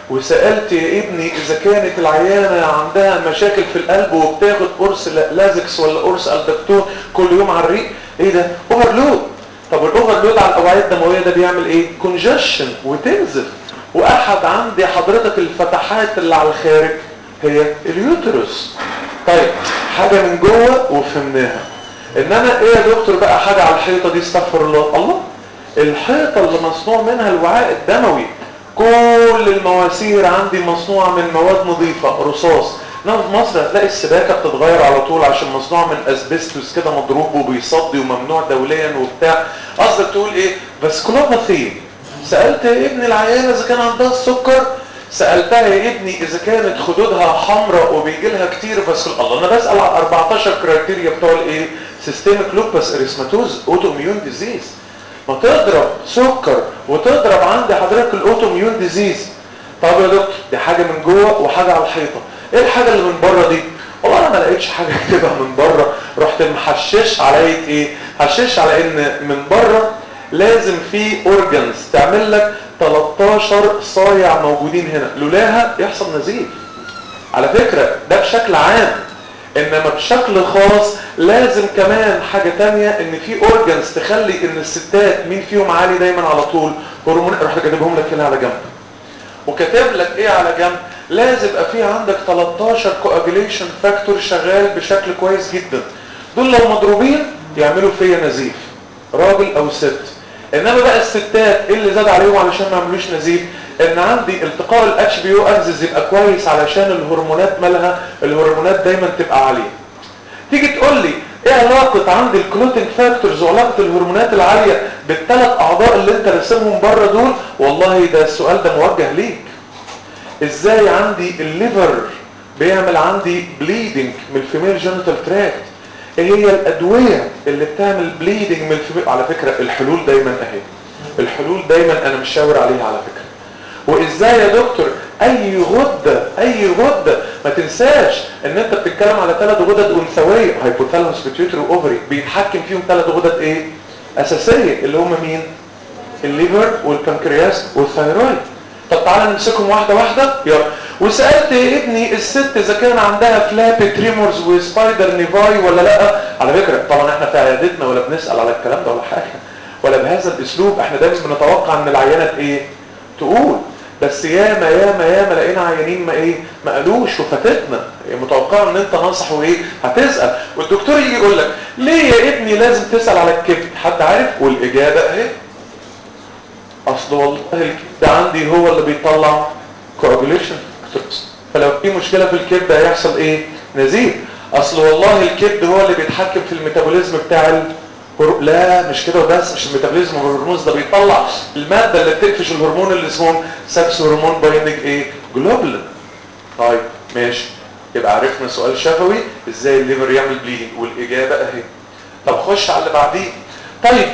وسالت يا ابني اذا كانت العيانه عندها مشاكل في القلب وبتاخد قرص لازكس ولا قرص الدكتور كل يوم على الريق ايه ده اوفرلود طب الاوفرلود على الاوعيه الدمويه ده بيعمل ايه كونجشن وتنزف واحد عندي حضرتك الفتحات اللي على الخارج هي اليوترس طيب حاجه من جوه وفهمناها انما ايه يا دكتور بقى حاجه على الحيطه دي استغفر الله الله الحيطه اللي مصنوع منها الوعاء الدموي كل المواسير عندي مصنوعه من مواد نظيفه رصاص انما في مصر هتلاقي السباكه بتتغير على طول عشان مصنوع من اسبستوس كده مضروب وبيصدي وممنوع دوليا وبتاع قصدك تقول ايه فاسكولوباثي سالت ابني العيانه اذا كان عندها السكر سالتها يا ابني اذا كانت خدودها حمراء وبيجي لها كتير فاسكول الله انا بسال على 14 كرايتيريا بتوع الايه سيستميك لوبس اريثماتوز اوتو اميون ديزيز ما تضرب سكر وتضرب عند حضرتك الاوتو اميون ديزيز طب يا دكتور دي حاجه من جوه وحاجه على الحيطه ايه الحاجه اللي من بره دي والله انا ما لقيتش حاجه اكتبها من بره رحت محشش على ايه حشش على ان من بره لازم في اورجنز تعمل لك 13 صايع موجودين هنا لولاها يحصل نزيف على فكره ده بشكل عام انما بشكل خاص لازم كمان حاجة تانية ان في اورجنز تخلي ان الستات مين فيهم عالي دايما على طول هرمون رحت كاتبهم لك هنا على جنب وكاتب لك ايه على جنب لازم يبقى في عندك 13 كواجيليشن فاكتور شغال بشكل كويس جدا دول لو مضروبين يعملوا فيا نزيف راجل او ست انما بقى الستات ايه اللي زاد عليهم علشان ما يعملوش نزيف ان عندي التقاء الاتش بي او اكسس يبقى كويس علشان الهرمونات مالها الهرمونات دايما تبقى عاليه تيجي تقول لي ايه علاقه عندي الكلوتينج فاكتورز وعلاقه الهرمونات العاليه بالثلاث اعضاء اللي انت راسمهم بره دول والله ده السؤال ده موجه ليك ازاي عندي الليفر بيعمل عندي بليدنج من الفيميل جينيتال تراكت ايه هي الادويه اللي بتعمل بليدنج من الفيميل على فكره الحلول دايما اهي الحلول دايما انا مش شاور عليها على فكره وازاي يا دكتور اي غده اي غده ما تنساش ان انت بتتكلم على ثلاث غدد انثويه هايبوثالاموس بيتيوتري واوفري بيتحكم فيهم ثلاث غدد ايه اساسيه اللي هم مين الليفر والبنكرياس والثايرويد طب تعالى نمسكهم واحده واحده يلا وسالت ابني الست اذا كان عندها فلاب تريمورز وسبايدر نيفاي ولا لا على فكره طبعا احنا في عيادتنا ولا بنسال على الكلام ده ولا حاجه ولا بهذا الاسلوب احنا دايما بنتوقع ان العيانه ايه تقول بس ياما ياما ياما لقينا عيانين ما ايه ما قالوش وفاتتنا متوقع ان انت ناصح وايه هتسال والدكتور يجي يقول لك ليه يا ابني لازم تسال على الكبد حد عارف والاجابه اهي اصل والله الكبد عندي هو اللي بيطلع كواجوليشن فلو في مشكله في الكبد هيحصل ايه نزيف اصل والله الكبد هو اللي بيتحكم في الميتابوليزم بتاع ال... لا مش كده وبس مش الميتابوليزم والهرمونز ده بيطلع الماده اللي بتقفش الهرمون اللي اسمه سكس هرمون بايندنج ايه جلوبولين طيب ماشي يبقى عرفنا سؤال شفوي ازاي الليفر يعمل بليدنج والاجابه اهي طب خش على اللي بعديه طيب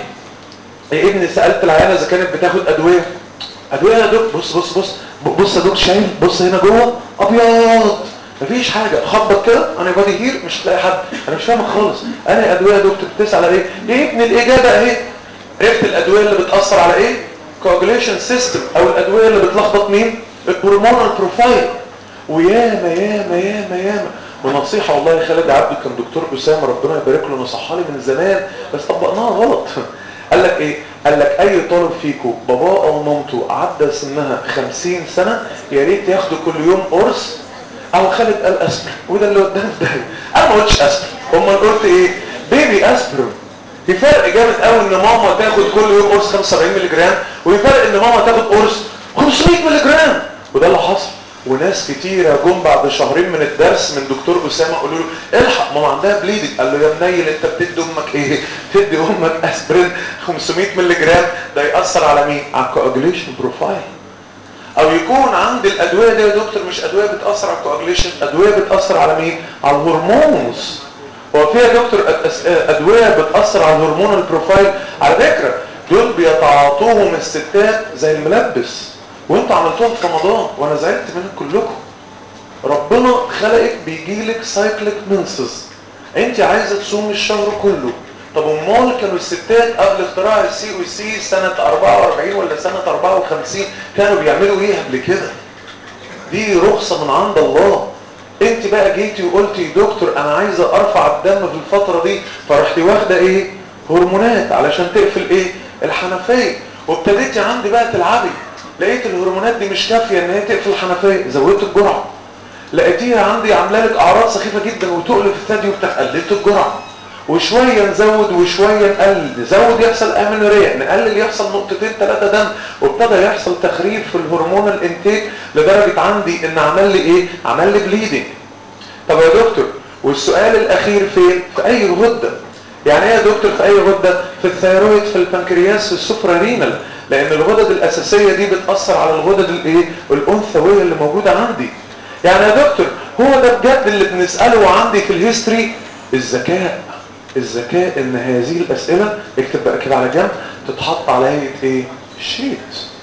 يا ابني سالت العيانه اذا كانت بتاخد ادويه ادويه يا دكتور بص بص بص بص يا دكتور شايف بص هنا جوه ابيض مفيش حاجة خبط كده انا بادي هير مش هتلاقي حد انا مش فاهمك خالص انا ادوية يا دكتور بتسأل على ايه يا ابني الاجابة اهي عرفت الادوية اللي بتأثر على ايه coagulation سيستم او الادوية اللي بتلخبط مين الهرمونال بروفايل وياما ياما ياما ياما ونصيحة والله يا خالد عبده كان دكتور أسامة ربنا يبارك له نصحها لي من زمان بس طبقناها غلط قال لك ايه قال لك اي طالب فيكم باباه او مامته عدى سنها 50 سنة يا ريت ياخدوا كل يوم قرص او خالد قال اسبر وده اللي قدام ده انا ما قلتش اسبر امال قلت ايه بيبي اسبر في فرق جامد قوي ان ماما تاخد كل يوم قرص 75 مللي جرام وفي فرق ان ماما تاخد قرص 500 مللي جرام وده اللي حصل وناس كتيرة جم بعد شهرين من الدرس من دكتور أسامة قالوا له الحق ماما عندها بليدنج قال له يا منيل انت بتدي امك ايه تدي امك اسبرين 500 مللي جرام ده يأثر على مين على الكواجوليشن بروفايل او يكون عند الادويه دي يا دكتور مش ادويه بتاثر على الكواجليشن ادويه بتاثر على مين على الهرمونز هو في يا دكتور ادويه بتاثر على الهرمون البروفايل على فكره دول بيتعاطوهم الستات زي الملبس وانتوا عملتوهم في رمضان وانا زعلت منكم كلكم ربنا خلقك بيجيلك سايكليك منسز انت عايزه تصومي الشهر كله طب امال كانوا الستات قبل اختراع السي او سي سنة 44 ولا سنة 54 كانوا بيعملوا ايه قبل كده دي رخصة من عند الله انت بقى جيتي وقلتي دكتور انا عايزة ارفع الدم في الفترة دي فرحتي واخدة ايه هرمونات علشان تقفل ايه الحنفية وابتديتي عندي بقى تلعبي لقيت الهرمونات دي مش كافية ان هي تقفل الحنفية زودت الجرعة لقيتيها عندي عامله لك اعراض سخيفة جدا وتقل في الثدي وبتاع قللت الجرعة وشوية نزود وشوية نقلل نزود يحصل امينوريا نقلل يحصل نقطتين ثلاثة دم وابتدى يحصل تخريب في الهرمون الانتاج لدرجة عندي ان عمل لي ايه عمل لي بليدنج طب يا دكتور والسؤال الاخير فين في اي غده يعني ايه يا دكتور في اي غده في الثيرويد في البنكرياس في السوبرارينال لان الغدد الاساسيه دي بتاثر على الغدد الايه الانثويه اللي موجوده عندي يعني يا دكتور هو ده بجد اللي بنساله عندي في الهيستوري الذكاء الذكاء ان هذه الاسئله اكتب بقى كده على جنب تتحط على هيئه ايه شيت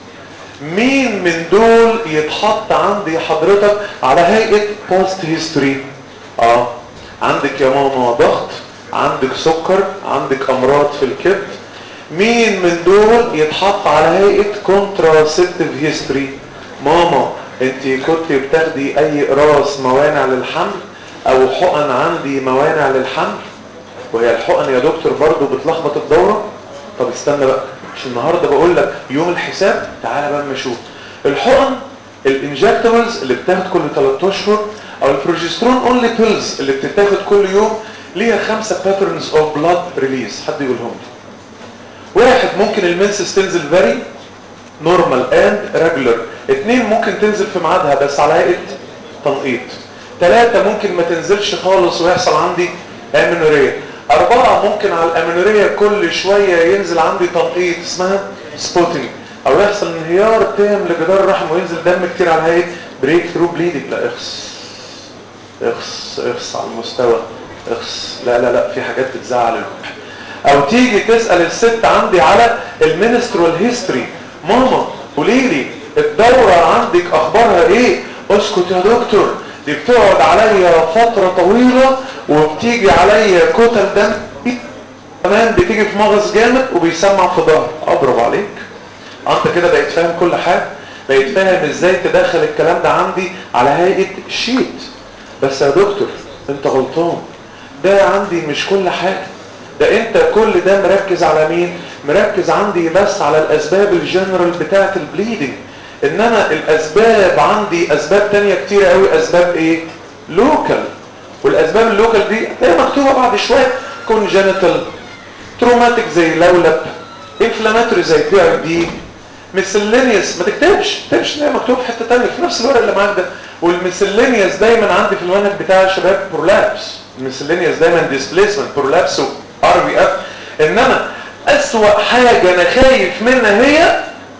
مين من دول يتحط عندي حضرتك على هيئه بوست هيستوري اه عندك يا ماما ضغط عندك سكر عندك امراض في الكبد مين من دول يتحط على هيئه كونتراسيبتيف هيستوري ماما انت كنت بتاخدي اي راس موانع للحمل او حقن عندي موانع للحمل وهي الحقن يا دكتور برضو بتلخبط الدورة طب استنى بقى مش النهاردة بقول لك يوم الحساب تعالى بقى نشوف الحقن الانجكتبلز اللي بتاخد كل 3 اشهر او البروجسترون اونلي بيلز اللي بتتاخد كل يوم ليها خمسة باترنز اوف بلاد ريليز حد يقولهم لي واحد ممكن المنسس تنزل فيري نورمال اند ريجولر اثنين ممكن تنزل في ميعادها بس على هيئه تنقيط ثلاثة ممكن ما تنزلش خالص ويحصل عندي امينوريا أربعة ممكن على الامينوريا كل شوية ينزل عندي تنقيط اسمها سبوتنج أو يحصل انهيار تام لجدار الرحم وينزل دم كتير على هيئة بريك ثرو بليدنج لا اخس اخس اخس على المستوى اخس لا لا لا في حاجات بتزعل الروح او تيجي تسأل الست عندي على المينسترال هيستوري ماما قوليلي الدورة عندك اخبارها ايه اسكت يا دكتور دي بتقعد عليا فترة طويلة وبتيجي عليا كتل دم كمان بتيجي في مغص جامد وبيسمع في ظهر اضرب عليك انت كده بقيت فاهم كل حاجة بقيت فاهم ازاي تدخل الكلام ده عندي على هيئة شيت بس يا دكتور انت غلطان ده عندي مش كل حاجة ده انت كل ده مركز على مين مركز عندي بس على الاسباب الجنرال بتاعه البليدنج انما الاسباب عندي اسباب تانية كتير قوي اسباب ايه لوكال والاسباب اللوكال دي هي مكتوبه بعد شويه كونجنتال تروماتيك زي لولب انفلاماتوري زي بي ار دي ميسلينيوس ما تكتبش ما تكتبش ده مكتوب في حته ثانيه في نفس الورق اللي معاك ده والميسلينيوس دايما عندي في المنهج بتاع الشباب برولابس الميسلينيوس دايما ديسبليسمنت برولابس ار بي اف انما اسوأ حاجه انا خايف منها هي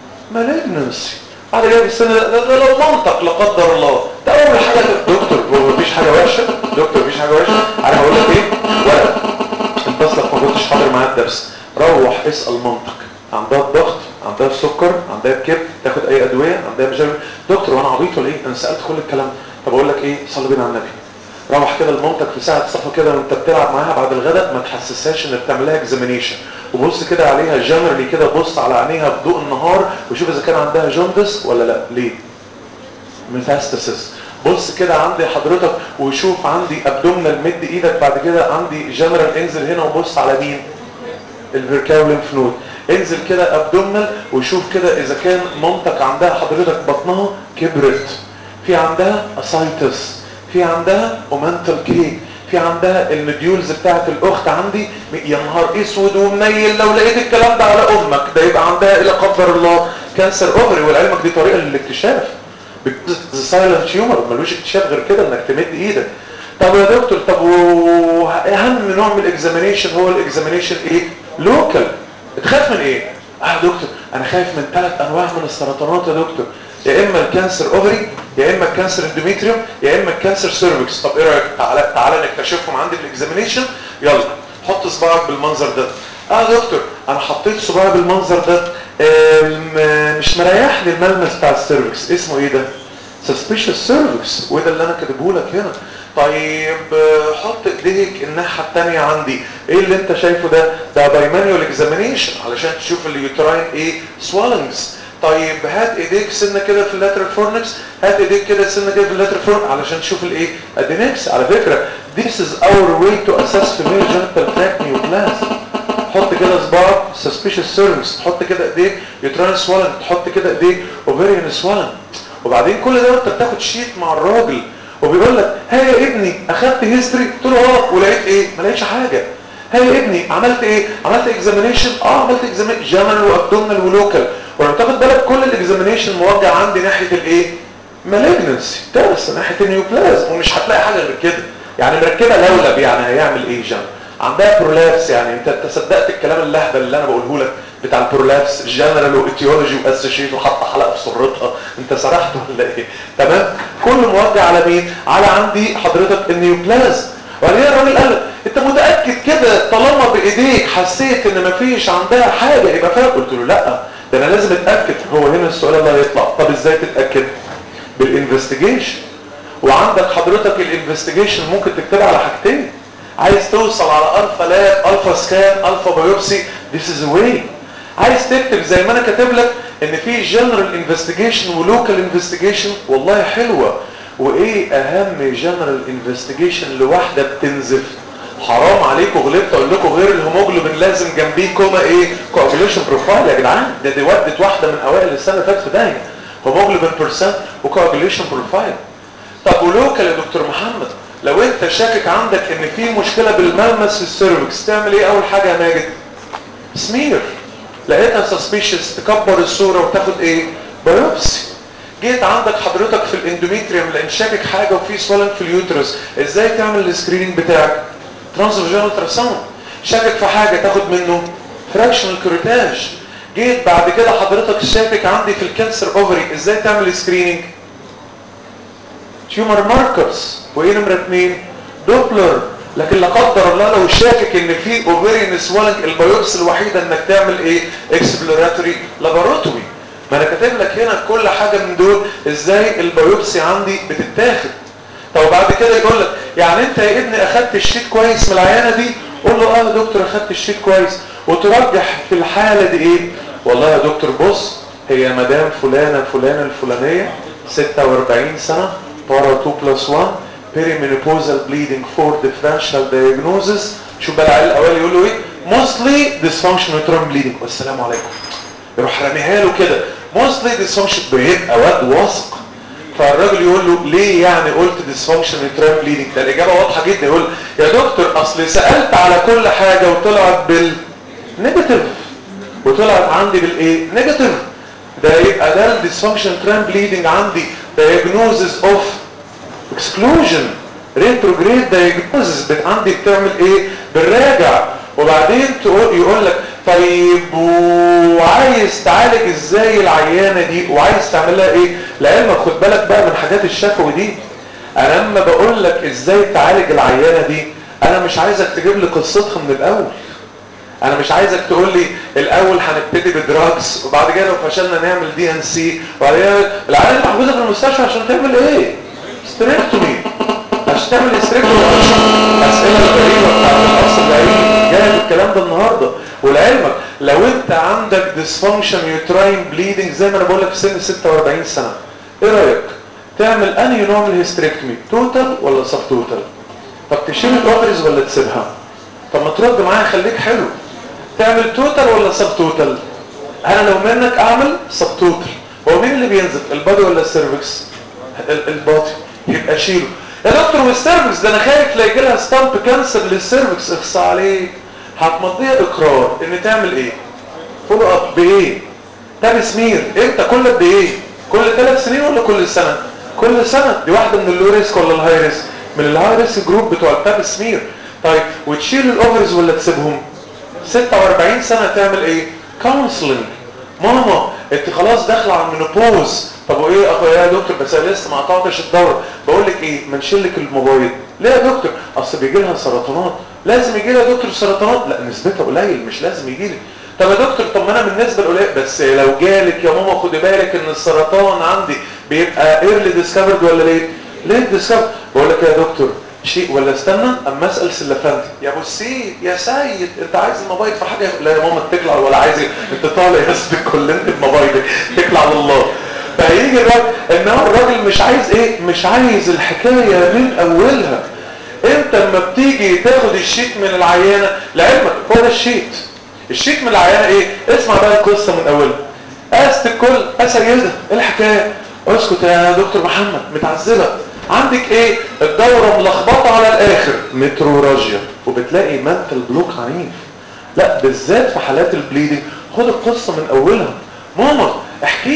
مالجنسي بعد كده في السنه ده, ده, ده لو منطق لا قدر الله ده اول حاجه دكتور هو مفيش حاجه وحشه دكتور مفيش حاجه وحشه عارف هقول لك ايه ولا انت اصلك ما كنتش حاضر معايا الدرس روح اسال منطق عندها الضغط عندها السكر عندها الكبد تاخد اي ادويه عندها مش دكتور وانا عبيط ولا ايه انا سالت كل الكلام طب اقول لك ايه صلي بينا على النبي روح كده المنطق في ساعه صفا كده وانت بتلعب معاها بعد الغداء ما تحسسهاش انك بتعمل لها اكزامينيشن وبص كده عليها جنرالي كده بص على عينيها بضوء النهار وشوف اذا كان عندها جوندس ولا لا ليه ميتاستاسيس بص كده عندي حضرتك وشوف عندي ابدومنال مد ايدك بعد كده عندي جنرال انزل هنا وبص على مين الفيركاو ليمف نود انزل كده ابدومنال وشوف كده اذا كان مامتك عندها حضرتك بطنها كبرت في عندها اسايتس في عندها اومنتال كيك في عندها النديولز بتاعت الاخت عندي يا نهار اسود ومنيل لو لقيت الكلام ده على امك ده يبقى عندها الى قدر الله كانسر اوفري ولعلمك دي طريقه للاكتشاف سايلنت تيومر ملوش اكتشاف غير كده انك تمد ايدك طب يا دكتور طب واهم نوع من الاكزامينيشن هو الاكزامينيشن ايه لوكال تخاف من ايه اه يا دكتور انا خايف من ثلاث انواع من السرطانات يا دكتور يا اما الكانسر اوفري يا اما الكانسر اندوميتريوم يا اما الكانسر سيرفكس طب ايه رايك تعالى تعالى نكتشفهم عندي في الاكزامينيشن يلا حط صباعك بالمنظر ده اه يا دكتور انا حطيت صباعي بالمنظر ده مش مريحني الملمس بتاع السيرفكس اسمه ايه ده suspicious cervix وده اللي انا كاتبه لك هنا طيب حط ايديك الناحيه الثانيه عندي ايه اللي انت شايفه ده ده بايمانيوال اكزامينيشن علشان تشوف اليوتراين ايه سوالنجز طيب هات ايديك سنه كده في اللاترال فورنكس هات ايديك كده سنه كده في اللاترال فورنكس علشان تشوف الايه ادينكس على فكره this is our way to assess female genital tract neoplasm حط كده صباعك suspicious cervix تحط كده ايديك يوتراين سوالن تحط كده ايديك ovarian سوالن وبعدين كل ده انت بتاخد شيت مع الراجل وبيقول لك ها يا ابني اخدت هيستوري قلت له اه ولقيت ايه ما لقيتش حاجه ها يا ابني عملت ايه عملت اكزامينيشن اه عملت اكزامينيشن جنرال وابدومينال ولوكال ولو تاخد بالك كل الاكزامينيشن موجه عندي ناحيه الايه مالجنسي بس ناحيه النيوبلازم ومش هتلاقي حاجه غير كده يعني مركبه لولب يعني هيعمل ايه جنب عندها برولابس يعني انت انت صدقت الكلام اللهبل اللي انا بقوله لك بتاع البرولابس جنرال وايتيولوجي واسوشيت وحاطه حلقه في سرتها انت سرحت ولا ايه تمام كل موجه على مين على عندي حضرتك النيوبلازم وبعدين الراجل قال لك انت متاكد كده طالما بايديك حسيت ان مفيش عندها حاجه يبقى فيها قلت له لا ده انا لازم اتاكد هو هنا السؤال اللي هيطلع طب ازاي تتاكد بالانفستيجيشن وعندك حضرتك الانفستيجيشن ممكن تكتبها على حاجتين عايز توصل على الفا لاب الفا سكان الفا بايوبسي ذيس از واي عايز تكتب زي ما انا كاتب لك ان في جنرال انفستيجيشن ولوكال انفستيجيشن والله حلوه وايه اهم جنرال انفستيجيشن لواحده بتنزف حرام عليكم غلبت اقول لكم غير الهيموجلوبين لازم جنبيه كوما ايه كوagulation بروفايل يا جدعان ده دي ودت واحده من اوائل السنه اللي فاتت في داهيه هيموجلوبين بيرسنت وكوagulation بروفايل طب ولوكال يا دكتور محمد لو انت شاكك عندك ان في مشكله بالملمس في السيرفكس تعمل ايه اول حاجه يا ماجد سمير لقيتها سسبيشس تكبر الصوره وتاخد ايه بايوبسي جيت عندك حضرتك في الاندوميتريوم لان شاكك حاجه وفي سوالن في اليوترس ازاي تعمل السكريننج بتاعك ترانسفيرجنال تراساوند شاكك في حاجه تاخد منه فراكشنال كوريتاج جيت بعد كده حضرتك شاكك عندي في الكانسر اوفري ازاي تعمل سكريننج تيومر ماركرز وايه نمره اثنين دوبلر لكن لا قدر الله لو شاكك ان في اوفيريان سوالنج البيوبس الوحيده انك تعمل ايه اكسبلوراتوري لاباروتومي ما انا كاتب لك هنا كل حاجه من دول ازاي البيوبسي عندي بتتاخد طب بعد كده يقول لك يعني انت يا ابني اخدت الشيت كويس من العيانه دي قول له اه يا دكتور اخدت الشيت كويس وترجح في الحاله دي ايه والله يا دكتور بص هي مدام فلانه فلانه الفلانيه 46 سنه بارا 2 بلس 1 perimenopausal bleeding for differential diagnosis شوف بقى العيال الاول يقول له ايه mostly dysfunctional uterine bleeding والسلام عليكم يروح راميها له كده mostly dysfunctional بيبقى واد واثق فالراجل يقول له ليه يعني قلت dysfunctional uterine bleeding ده الاجابه واضحه جدا يقول يا دكتور اصل سالت على كل حاجه وطلعت بالنيجاتيف وطلعت عندي بالايه نيجاتيف ده يبقى ده الديسفانكشن تران بليدنج عندي diagnosis of exclusion retrograde diagnosis بت عندي بتعمل ايه بالراجع وبعدين تقول يقول لك طيب وعايز تعالج ازاي العيانه دي وعايز تعمل لها ايه لعلمك خد بالك بقى من حاجات الشفوي دي انا لما بقول لك ازاي تعالج العيانه دي انا مش عايزك تجيب لي قصتها من الاول انا مش عايزك تقول لي الاول هنبتدي بدراجز وبعد كده لو فشلنا نعمل دي ان سي وبعد كده العيانه محجوزه في المستشفى عشان تعمل ايه ستريكتومي عشان تعمل ستريكتومي اسئله الغريبه بتاعت الاصل العلمي جايه الكلام ده النهارده ولعلمك لو انت عندك ديسفانكشن يوتراين بليدنج زي ما انا بقول لك في سن 46 سنه ايه رايك تعمل انهي نوع من الهيستريكتومي توتال ولا سب توتال طب تشيل الاوفرز ولا تسيبها طب ما ترد معايا خليك حلو تعمل توتال ولا سب توتال انا لو منك اعمل سب توتال هو مين اللي بينزل البادي ولا السيرفكس البادي يبقى شيله يا دكتور والسيرفكس ده انا خايف لا يجي لها ستامب كانسر للسيرفكس اخصى عليك هتمضيها اقرار ان تعمل ايه فولو اب بايه تابي سمير امتى كل قد ايه كل ثلاث سنين ولا كل سنه كل سنه دي واحده من اللو ريسك ولا الهاي ريسك من الهاي ريسك جروب بتوع التاب سمير طيب وتشيل الاوفرز ولا تسيبهم 46 سنه تعمل ايه كونسلنج ماما انت خلاص داخله على المينوبوز طب وايه اخويا يا دكتور بس انا لسه ما قطعتش الدوره بقول لك ايه ما نشيل لك الموبايل ليه يا دكتور اصل بيجي لها سرطانات لازم يجي لها يا دكتور سرطانات لا نسبتها قليل مش لازم يجي لي طب يا دكتور طب ما انا بالنسبه لقليل بس لو جالك يا ماما خدي بالك ان السرطان عندي بيبقى ايرلي ديسكفرد ولا ليه ليه ديسكفرد بقول لك يا دكتور شيء ولا استنى اما اسال سلفانتي يا ابو السيد يا سيد انت عايز الموبايل في حاجه لا يا ماما تقلع ولا عايز انت طالع يا اسطى كلنا بموبايلك تقلع لله فهيجي ده ان هو الراجل مش عايز ايه مش عايز الحكايه من اولها انت لما بتيجي تاخد الشيت من العيانه لعلمك هو ده الشيت الشيت من العيانه ايه اسمع بقى القصه من اولها قاست الكل يا سيده ايه الحكايه اسكت يا دكتور محمد متعذبه عندك ايه الدورة ملخبطة على الاخر متروراجيا وبتلاقي منتل بلوك عنيف لا بالذات في حالات البليدنج خد القصة من اولها ماما احكي لي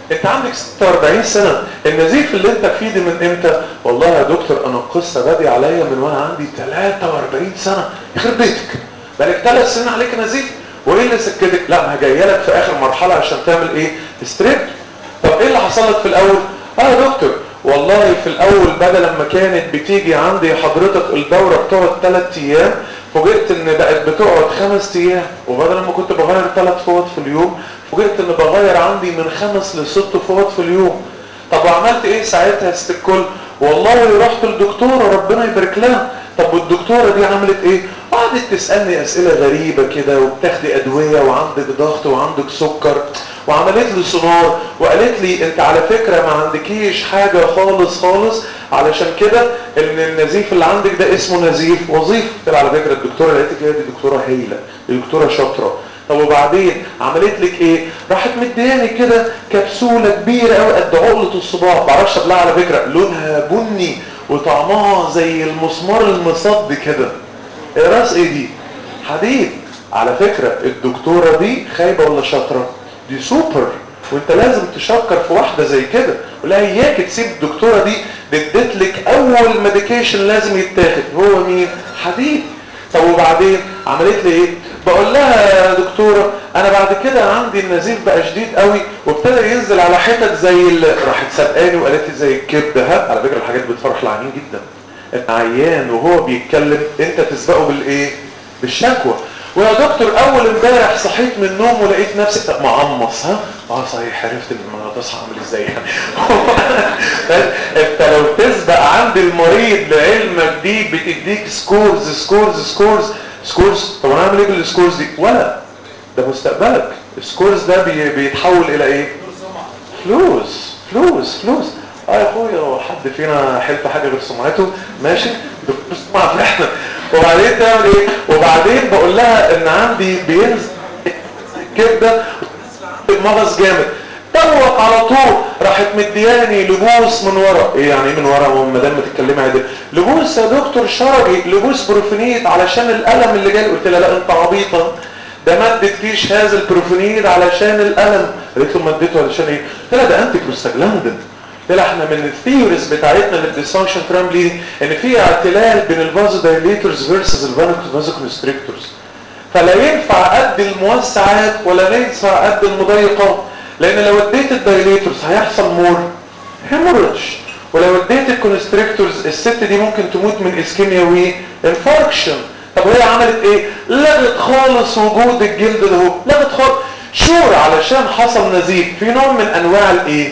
انت عندك 46 سنة النزيف اللي انت فيه دي من امتى والله يا دكتور انا القصة بادي عليا من وانا عندي 43 سنة يخرب بيتك بقالك ثلاث سنين عليك نزيف وايه اللي سكتك لا ما جايه لك في اخر مرحلة عشان تعمل ايه ستريب طب ايه اللي حصل لك في الاول اه يا دكتور والله في الاول بدل لما كانت بتيجي عندي حضرتك الدورة بتقعد 3 ايام فوجئت ان بقت بتقعد خمس ايام وبدل ما كنت بغير ثلاث فوط في اليوم فوجئت ان بغير عندي من خمس لست فوط في اليوم طب وعملت ايه ساعتها يا ست الكل والله رحت للدكتوره ربنا يبارك لها طب والدكتوره دي عملت ايه قعدت تسالني اسئله غريبه كده وبتاخدي ادويه وعندك ضغط وعندك سكر وعملت لي سونار وقالت لي انت على فكره ما عندكيش حاجه خالص خالص علشان كده ان النزيف اللي عندك ده اسمه نزيف وظيفي قلت لها على فكره الدكتوره اللي لقيتك دي دكتوره هايله دي دكتوره شاطره طب وبعدين عملت لك ايه راحت مدياني كده كبسوله كبيره قوي قد عقله الصباع معرفش ابلعها على فكره لونها بني وطعمها زي المسمار المصد كده راس ايه دي حديد على فكره الدكتوره دي خايبه ولا شاطره دي سوبر وانت لازم تشكر في واحده زي كده ولا اياك تسيب الدكتوره دي اديت لك اول ميديكيشن لازم يتاخد هو مين حديد طب وبعدين عملت لي ايه بقول لها يا دكتوره انا بعد كده عندي النزيف بقى شديد قوي وابتدى ينزل على حتت زي ال... راحت سبقاني وقالت لي زي الكبده ها على فكره الحاجات بتفرح العيانين جدا العيان وهو بيتكلم انت تسبقه بالايه بالشكوى ويا دكتور اول امبارح صحيت من النوم ولقيت نفسي معمص ها اه صحيح عرفت ان انا تصحى اعمل ازاي انت لو تسبق عند المريض لعلمك دي بتديك سكورز سكورز سكورز سكورز طب انا اعمل ايه بالسكورز دي ولا ده مستقبلك السكورز ده بي بيتحول الى ايه فلوس فلوس فلوس اه يا اخويا هو حد فينا حلف حاجه غير سمعته ماشي بتسمع فعلا وبعدين تعمل ايه وبعدين بقول لها ان عندي بينزل كبده مغص جامد دوت على طول راحت مدياني لبوس من ورا ايه يعني ايه من ورا ما دام بتتكلمي عادي لبوس يا دكتور شرجي لبوس بروفينيد علشان الالم اللي جاي قلت لها لا انت عبيطه ده ما اديتكيش هذا البروفينيد علشان الالم قالت له ما اديته علشان ايه قلت لها ده انتي بروستاجلاندين قلت لها احنا من الثيوريز بتاعتنا للديسفانكشن ترامبلي ان في اعتلال بين الفازو دايليتورز فيرسز الفازو كونستريكتورز فلا ينفع قد الموسعات ولا ينفع قد المضيقات لان لو اديت الدايليتورز هيحصل مور هيموريدج ولو اديت الكونستريكتورز الست دي ممكن تموت من اسكيميا وانفاركشن طب وهي عملت ايه لغت خالص وجود الجلد ده هو لغت خالص شور علشان حصل نزيف في نوع من انواع الايه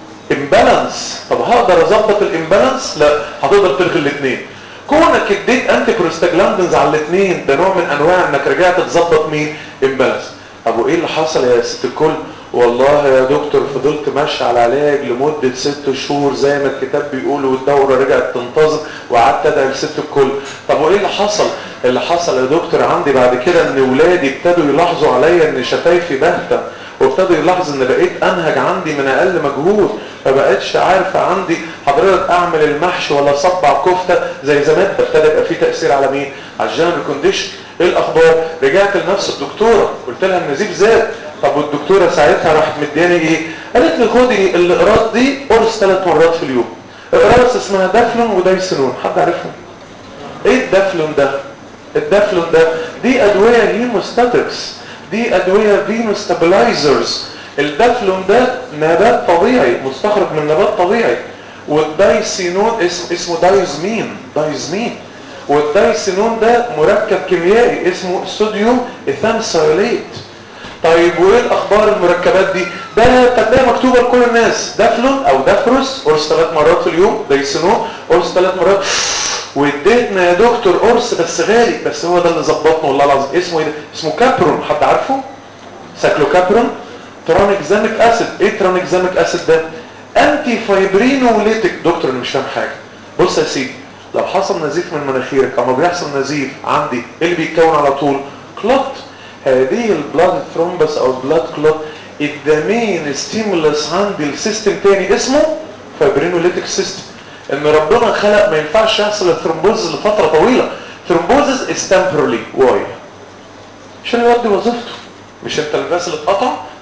امبالانس طب هقدر اظبط الامبالانس لا هتقدر تلغي الاثنين كونك اديت انتي بروستاجلاندنز على الاثنين ده نوع من انواع انك رجعت تظبط مين امبالانس طب وايه اللي حصل يا ست الكل والله يا دكتور فضلت ماشي على علاج لمدة ست شهور زي ما الكتاب بيقول والدورة رجعت تنتظم وقعدت ادعي لست الكل طب وايه اللي حصل اللي حصل يا دكتور عندي بعد كده ان ولادي ابتدوا يلاحظوا عليا ان شفايفي باهته وابتدوا يلاحظوا ان بقيت انهج عندي من اقل مجهود فبقتش عارفه عندي حضرتك اعمل المحشي ولا صبع كفته زي زمان ابتدى يبقى في تاثير على مين على الجنرال كونديشن ايه الاخبار رجعت لنفس الدكتوره قلت لها النزيف زاد طب والدكتوره ساعتها راحت مدياني ايه قالت لي خدي الاقراص دي قرص ثلاث مرات في اليوم اقراص اسمها دافلون ودايسنون حد عارفهم ايه الدافلون ده الدافلون ده دي ادويه هيموستاتكس دي ادويه فينو ستابلايزرز الدافلون ده نبات طبيعي مستخرج من نبات طبيعي والدايسينون اسم اسمه دايزمين دايزمين والدايسينون ده مركب كيميائي اسمه صوديوم ايثانسايليت طيب وايه الاخبار المركبات دي ده تلاقيها مكتوبه لكل الناس دافلون او دافروس قرص ثلاث مرات في اليوم دايسينون قرص ثلاث مرات واديتنا يا دكتور قرص بس غالي بس هو ده اللي ظبطنا والله العظيم اسمه ايه ده اسمه كابرون حد عارفه ساكلوكابرون ترانكزاميك اسيد ايه ترانكزاميك اسيد ده انتي فايبرينوليتيك دكتور انا مش فاهم حاجه بص يا سيدي لو حصل نزيف من مناخيرك اما بيحصل نزيف عندي ايه اللي بيتكون على طول كلوت هذه البلاد ثرومبس او البلاد كلوت الدمين ستيمولس عندي السيستم تاني اسمه فايبرينوليتيك سيستم ان ربنا خلق ما ينفعش يحصل الثرومبوزز لفتره طويله ثرومبوزز از temporarily واي عشان يؤدي وظيفته مش انت الفاسل اتقطع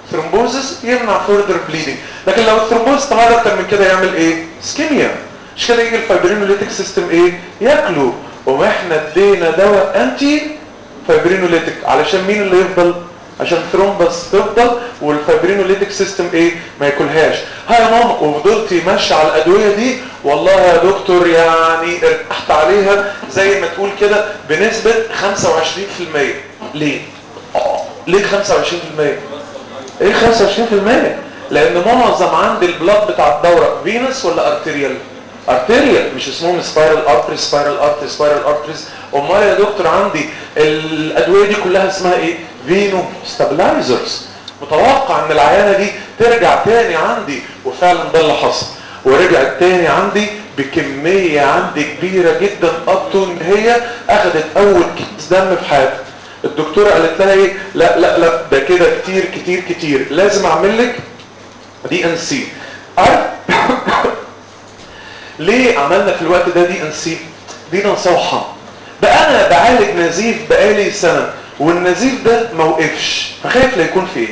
ثرومبوزس يمنع فيردر بليدنج لكن لو الثرومبوز استمر اكتر من كده يعمل ايه اسكيميا مش كده يجي الفايبرينوليتيك سيستم ايه ياكله وما احنا ادينا دواء انتي فايبرينوليتيك علشان مين اللي يفضل عشان الثرومبس تفضل والفايبرينوليتيك سيستم ايه ما ياكلهاش ها يا ماما وفضلتي ماشيه على الادويه دي والله يا دكتور يعني ارتحت عليها زي ما تقول كده بنسبه 25% ليه اه ليه 25% ايه 25% لان معظم عندي البلاد بتاع الدوره فينس ولا ارتيريال ارتيريال مش اسمهم سبايرال ارتري سبايرال ارتري سبايرال ارتريز امال يا دكتور عندي الادويه دي كلها اسمها ايه فينو ستابلايزرز متوقع ان العيانه دي ترجع تاني عندي وفعلا ده اللي حصل ورجعت تاني عندي بكميه عندي كبيره جدا ابتو ان هي اخذت اول كيس دم في حياتها الدكتوره قالت لها ايه لا لا لا ده كده كتير كتير كتير لازم اعمل لك دي ان سي ليه عملنا في الوقت ده دي ان سي دي نصوحه بقى انا بعالج نزيف بقالي سنه والنزيف ده ما وقفش فخايف لا يكون في ايه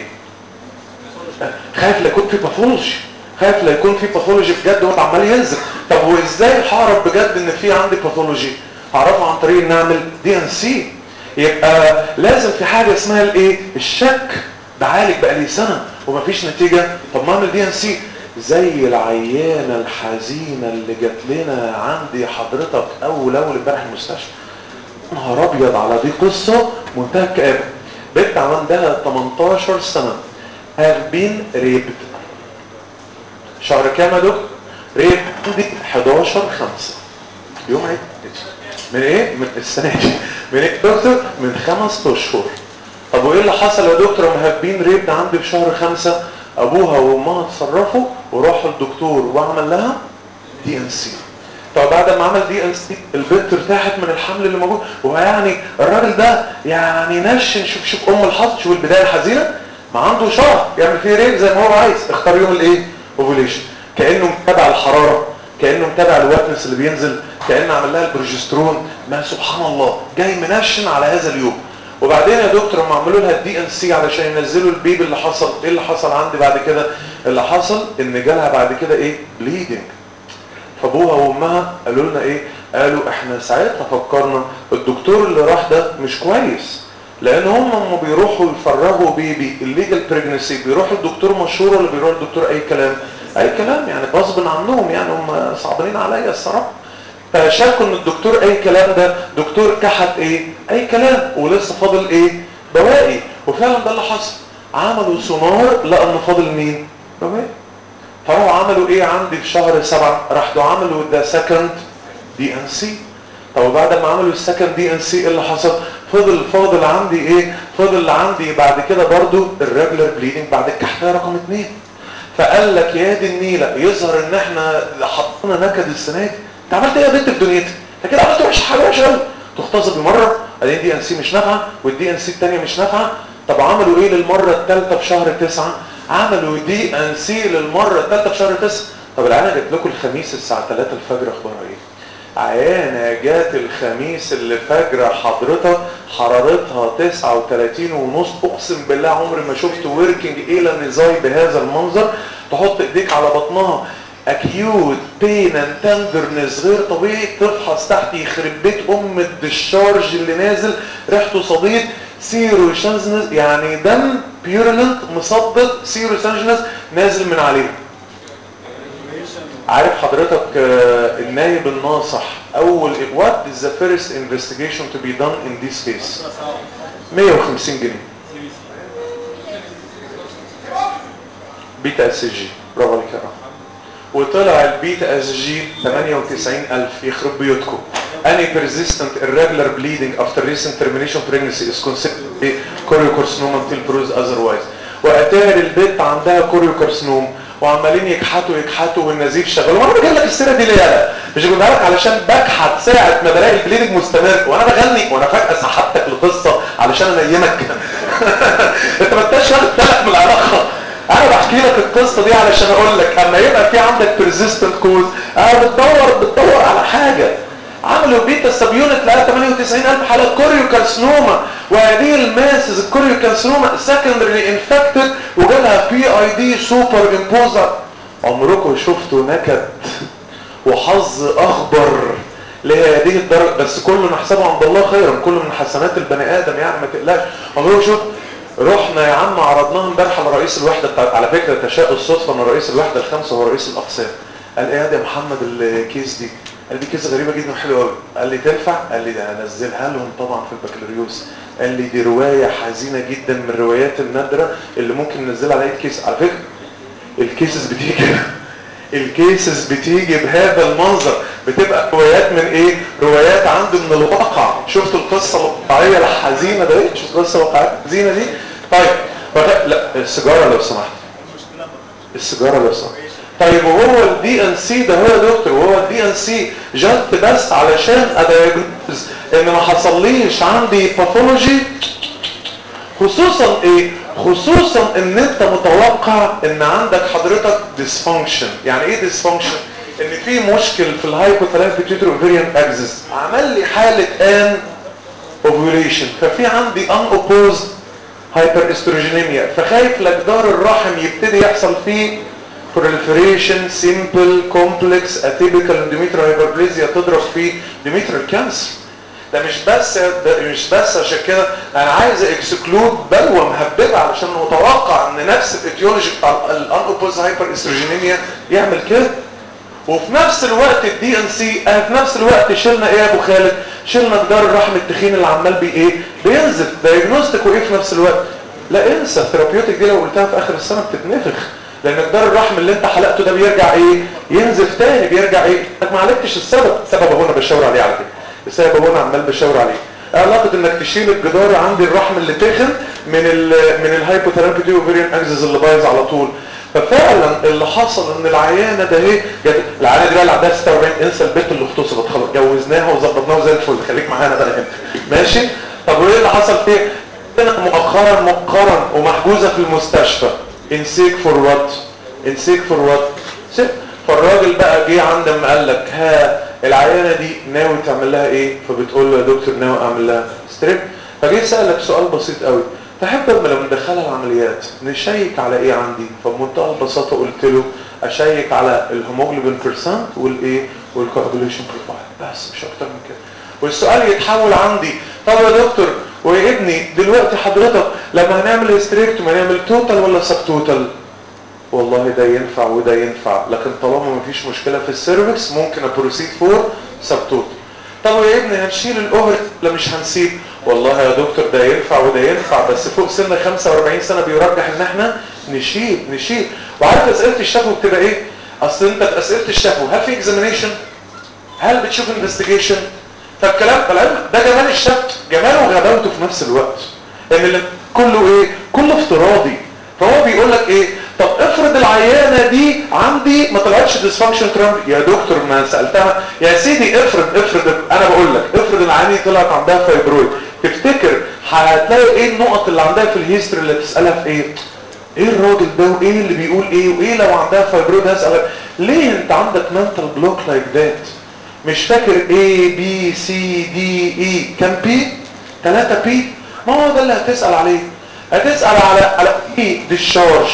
خايف لا يكون في باثولوجي خايف لا يكون في باثولوجي بجد وهو عمال ينزل طب وازاي هعرف بجد ان في عندي باثولوجي هعرفه عن طريق ان اعمل دي ان سي يبقى لازم في حاجه اسمها الايه الشك بعالج بقالي سنه ومفيش نتيجه طب ما اعمل دي ان سي زي العيانه الحزينه اللي جات لنا عندي حضرتك اول اول امبارح المستشفى نهار ابيض على دي قصه منتهى الكآبه بنت عندها 18 سنه have been raped شهر كام يا دكتور؟ ريب عندي 11 5 يوم عيد من ايه؟ من السنه دي من ايه دكتور؟ من خمس اشهر طب وايه اللي حصل يا دكتور لما have been raped عندي في شهر خمسة ابوها وامها اتصرفوا وراحوا الدكتور وعمل لها دي ان سي طب بعد ما عمل دي ان سي البنت ارتاحت من الحمل اللي موجود وهو يعني الراجل ده يعني نشن شوف شوف ام الحظ شوف البدايه الحزينه ما عنده شهر يعمل فيه ريب زي ما هو عايز اختار يوم الايه اوفوليشن كانه متابع الحراره كانه متابع الواتنس اللي بينزل كانه عمل لها البروجسترون ما سبحان الله جاي منشن على هذا اليوم وبعدين يا دكتور لما عملوا لها الدي ان سي علشان ينزلوا البيبي اللي حصل ايه اللي حصل عندي بعد كده اللي حصل ان جالها بعد كده ايه بليدنج فابوها وامها قالوا لنا ايه قالوا احنا ساعتها فكرنا الدكتور اللي راح ده مش كويس لان هم لما بيروحوا يفرغوا بيبي الليجل بريجنسي بيروحوا الدكتور مشهور ولا بيروح الدكتور اي كلام اي كلام يعني غصب عنهم يعني هم صعبانين عليا الصراحه فشكوا ان الدكتور اي كلام ده دكتور كحت ايه اي كلام ولسه فاضل ايه بواقي وفعلا ده اللي حصل عملوا سونار لقى ان فاضل مين بواقي فراحوا عملوا ايه عندي في شهر سبعة راحوا عملوا ده سكند دي ان سي طب بعد ما عملوا السكند دي ان سي ايه اللي حصل فضل فاضل عندي ايه فضل عندي بعد كده برضو الريجولار بليدنج بعد الكحكايه رقم اتنين فقال لك يا دي النيله يظهر ان احنا حطينا نكد السنه دي انت عملت ايه يا بنت في دنيتك انت كده عملت وحش حاجه وحشه قوي تغتصبي مره بعدين دي ان سي مش نافعه والدي ان سي الثانيه مش نافعه طب عملوا ايه للمره الثالثه في شهر تسعة عملوا دي ان سي للمره الثالثه في شهر تسعة طب العيانه جت لكم الخميس الساعه 3 الفجر اخبارها ايه عيانة جات الخميس اللي فجرة حضرتها حرارتها 39 ونص اقسم بالله عمري ما شفت وركينج الى نزاي بهذا المنظر تحط ايديك على بطنها اكيوت بين اند تندرنس غير طبيعي تفحص تحت يخرب بيت ام الدشارج اللي نازل ريحته صديد سيرو شانزنس يعني دم بيورلنت مصدد سيرو شانزنس نازل من عليها عارف حضرتك النايب الناصح اول what is the first investigation to be done in this case 150 جنيه بيتا اس جي برافو عليك يا رب وطلع البيتا اس جي 98000 يخرب بيوتكم any persistent irregular bleeding after recent termination of pregnancy is considered a choriocarcinoma until proved otherwise واتاري البنت عندها كوريوكارسنوم وعمالين يكحتوا يكحتوا والنزيف شغال وانا بجيب لك السيره دي ليه انا مش بجيبها لك علشان بكحت ساعه ما بلاقي البليدنج مستمر وانا بغني وانا فجاه سحبتك لقصه علشان انيمك انت ما انتش واخد بالك من العلاقه انا بحكي لك القصه دي علشان اقول لك اما يبقى في عندك persistent كوز انا بتدور بتدور على حاجه عملوا بيتا سب يونت لقى 98000 حاله كوريو كارسنوما وهذه الماسز الكوريو كارسنوما سكندري انفكتد وجالها بي اي دي سوبر امبوزر عمركم شفتوا نكد وحظ اخبر لهذه الدرجه بس كله نحسبه عند الله خيرا كله من حسنات البني ادم يعني ما تقلقش عمركم شوف رحنا يا عم عرضناها امبارح على رئيس الوحده بتاع على فكره تشاء الصدفه ان رئيس الوحده الخمسه هو رئيس الاقسام قال ايه يا محمد الكيس دي قال دي كيس غريبه جدا وحلوه قوي قال لي تنفع قال لي ده هنزلها لهم طبعا في البكالوريوس قال لي دي روايه حزينه جدا من الروايات النادره اللي ممكن ننزلها على اي كيس على فكره الكيسز بتيجي كده الكيسز بتيجي بهذا المنظر بتبقى روايات من ايه روايات عنده من الواقع شفتوا القصه الواقعيه الحزينه ده ايه شفتوا القصه الواقعيه الحزينه دي طيب فت... لا السيجاره لو سمحت السيجاره لو سمحت طيب وهو الدي ان سي ده هو يا دكتور وهو الدي ان سي جت بس علشان ادايجنوز ان ما حصليش عندي باثولوجي خصوصا ايه خصوصا ان انت متوقع ان عندك حضرتك ديسفانكشن يعني ايه ديسفانكشن ان في مشكل في الهايبوثالاميك بيتيوتري اوفيريان اكسس عمل لي حاله ان اوفيوليشن ففي عندي ان اوبوزد هايبر استروجينيميا فخايف لجدار الرحم يبتدي يحصل فيه proliferation simple complex atypical endometrial hyperplasia تضرب فيه endometrial cancer ده مش بس ده مش بس عشان كده انا عايز اكسكلود بلوى مهببه علشان متوقع ان نفس الايتيولوجي بتاع الانوبوز هايبر استروجينيميا يعمل كده وفي نفس الوقت الدي ان سي في نفس الوقت شلنا ايه يا ابو خالد شلنا جدار الرحم التخين اللي عمال بي ايه بينزف دايجنوستيك وايه في نفس الوقت لا انسى الثيرابيوتيك دي لو قلتها في اخر السنه بتتنفخ لان جدار الرحم اللي انت حلقته ده بيرجع ايه ينزف تاني بيرجع ايه انك ما عالجتش السبب السبب هو انا بشاور عليه على فكره السبب هو انا عمال بشاور عليه علاقه انك تشيل الجدار عند الرحم اللي تخن من ال من الهايبوثيرابيوتي اوفيريان اكسس اللي بايظ على طول ففعلا اللي حصل ان العيانه ده ايه العيانه دي بقى اللي عندها 46 انسى البنت اللي اغتصبت خلاص جوزناها وظبطناها زي الفل خليك معانا بقى هنا ماشي طب وايه اللي حصل فيه مؤخرا مؤخرا ومحجوزه في المستشفى ان سيك فور وات ان سيك فور وات فالراجل بقى جه عند ما قال لك ها العيانه دي ناوي تعمل لها ايه فبتقول له يا دكتور ناوي اعمل لها ستريب فجه سالك سؤال بسيط قوي تحب لما لما ندخلها العمليات نشيك على ايه عندي فبمنتهى البساطه قلت له اشيك على الهيموجلوبين بيرسنت والايه والكوagulation بروفايل بس مش اكتر من كده والسؤال يتحول عندي طب يا دكتور ويا ابني دلوقتي حضرتك لما هنعمل هيستريكتوم هنعمل توتال ولا سب توتال والله ده ينفع وده ينفع لكن طالما مفيش مشكله في السيرفكس ممكن ابروسيد فور سب توتال طب يا ابني هنشيل الاوفر ولا مش هنسيب والله يا دكتور ده ينفع وده ينفع بس فوق سن 45 سنه بيرجح ان احنا نشيل نشيل وعارف اسئله الشفوي بتبقى ايه اصل انت في اسئله الشفوي هل في اكزامينيشن هل بتشوف انفستيجيشن فالكلام فالعلم ده جمال الشفوي جماله وغباوته في نفس الوقت ان اللي كله ايه كله افتراضي فهو بيقول لك ايه طب افرض العيانه دي عندي ما طلعتش ديسفانكشن ترامب يا دكتور ما سالتها يا سيدي افرض افرض انا بقول لك افرض العيانه طلعت عندها فايبرويد تفتكر هتلاقي ايه النقط اللي عندها في الهيستوري اللي تسالها في ايه ايه الراجل ده وايه اللي بيقول ايه وايه لو عندها فايبرويد هسال ليه انت عندك منتال بلوك لايك ذات مش فاكر A B C D E كام بي 3 بي ما هو ده اللي هتسال عليه هتسال على على ايه ديشارج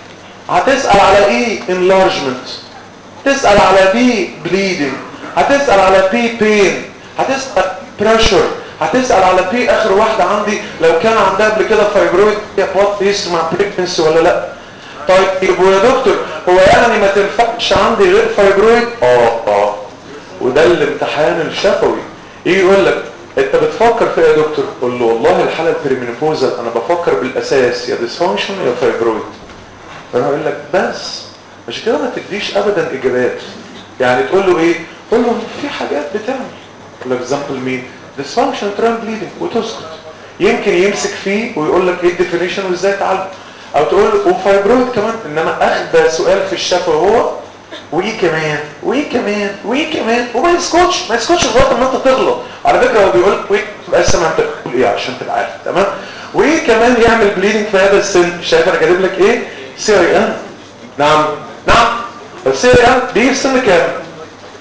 هتسال على ايه انلارجمنت تسال على بي بليدنج هتسال على بي بين هتسال بريشر هتسال على بي اخر واحده عندي لو كان عندها قبل كده فايبرويد وات هيستوري مع بريجنسي ولا لا طيب ويا دكتور هو يعني ما تنفعش عندي غير فايبرويد اه اه وده الامتحان الشفوي يجي يقول لك انت بتفكر في ايه يا دكتور قول له والله الحاله البريمينوبوزال انا بفكر بالاساس يا ديسفانكشن يا فايبرويد فانا اقول لك بس مش كده ما تديش ابدا اجابات يعني تقول له ايه قول له في حاجات بتعمل فور اكزامبل مين ديسفانكشن تران بليدنج وتسكت يمكن يمسك فيه ويقول لك ايه الديفينيشن وازاي تعالج او تقول له وفايبرويد كمان انما اخبى سؤال في الشفا هو وايه كمان وايه كمان وايه كمان وما يسكتش ما يسكتش لغايه ما انت تغلط على فكره هو بيقول وايه تبقى سامع انت بتقول ايه عشان تبقى عارف تمام وايه كمان يعمل بليدنج في هذا السن شايف انا كاتب لك ايه سي اي ان نعم نعم السي اي ان دي في سن كام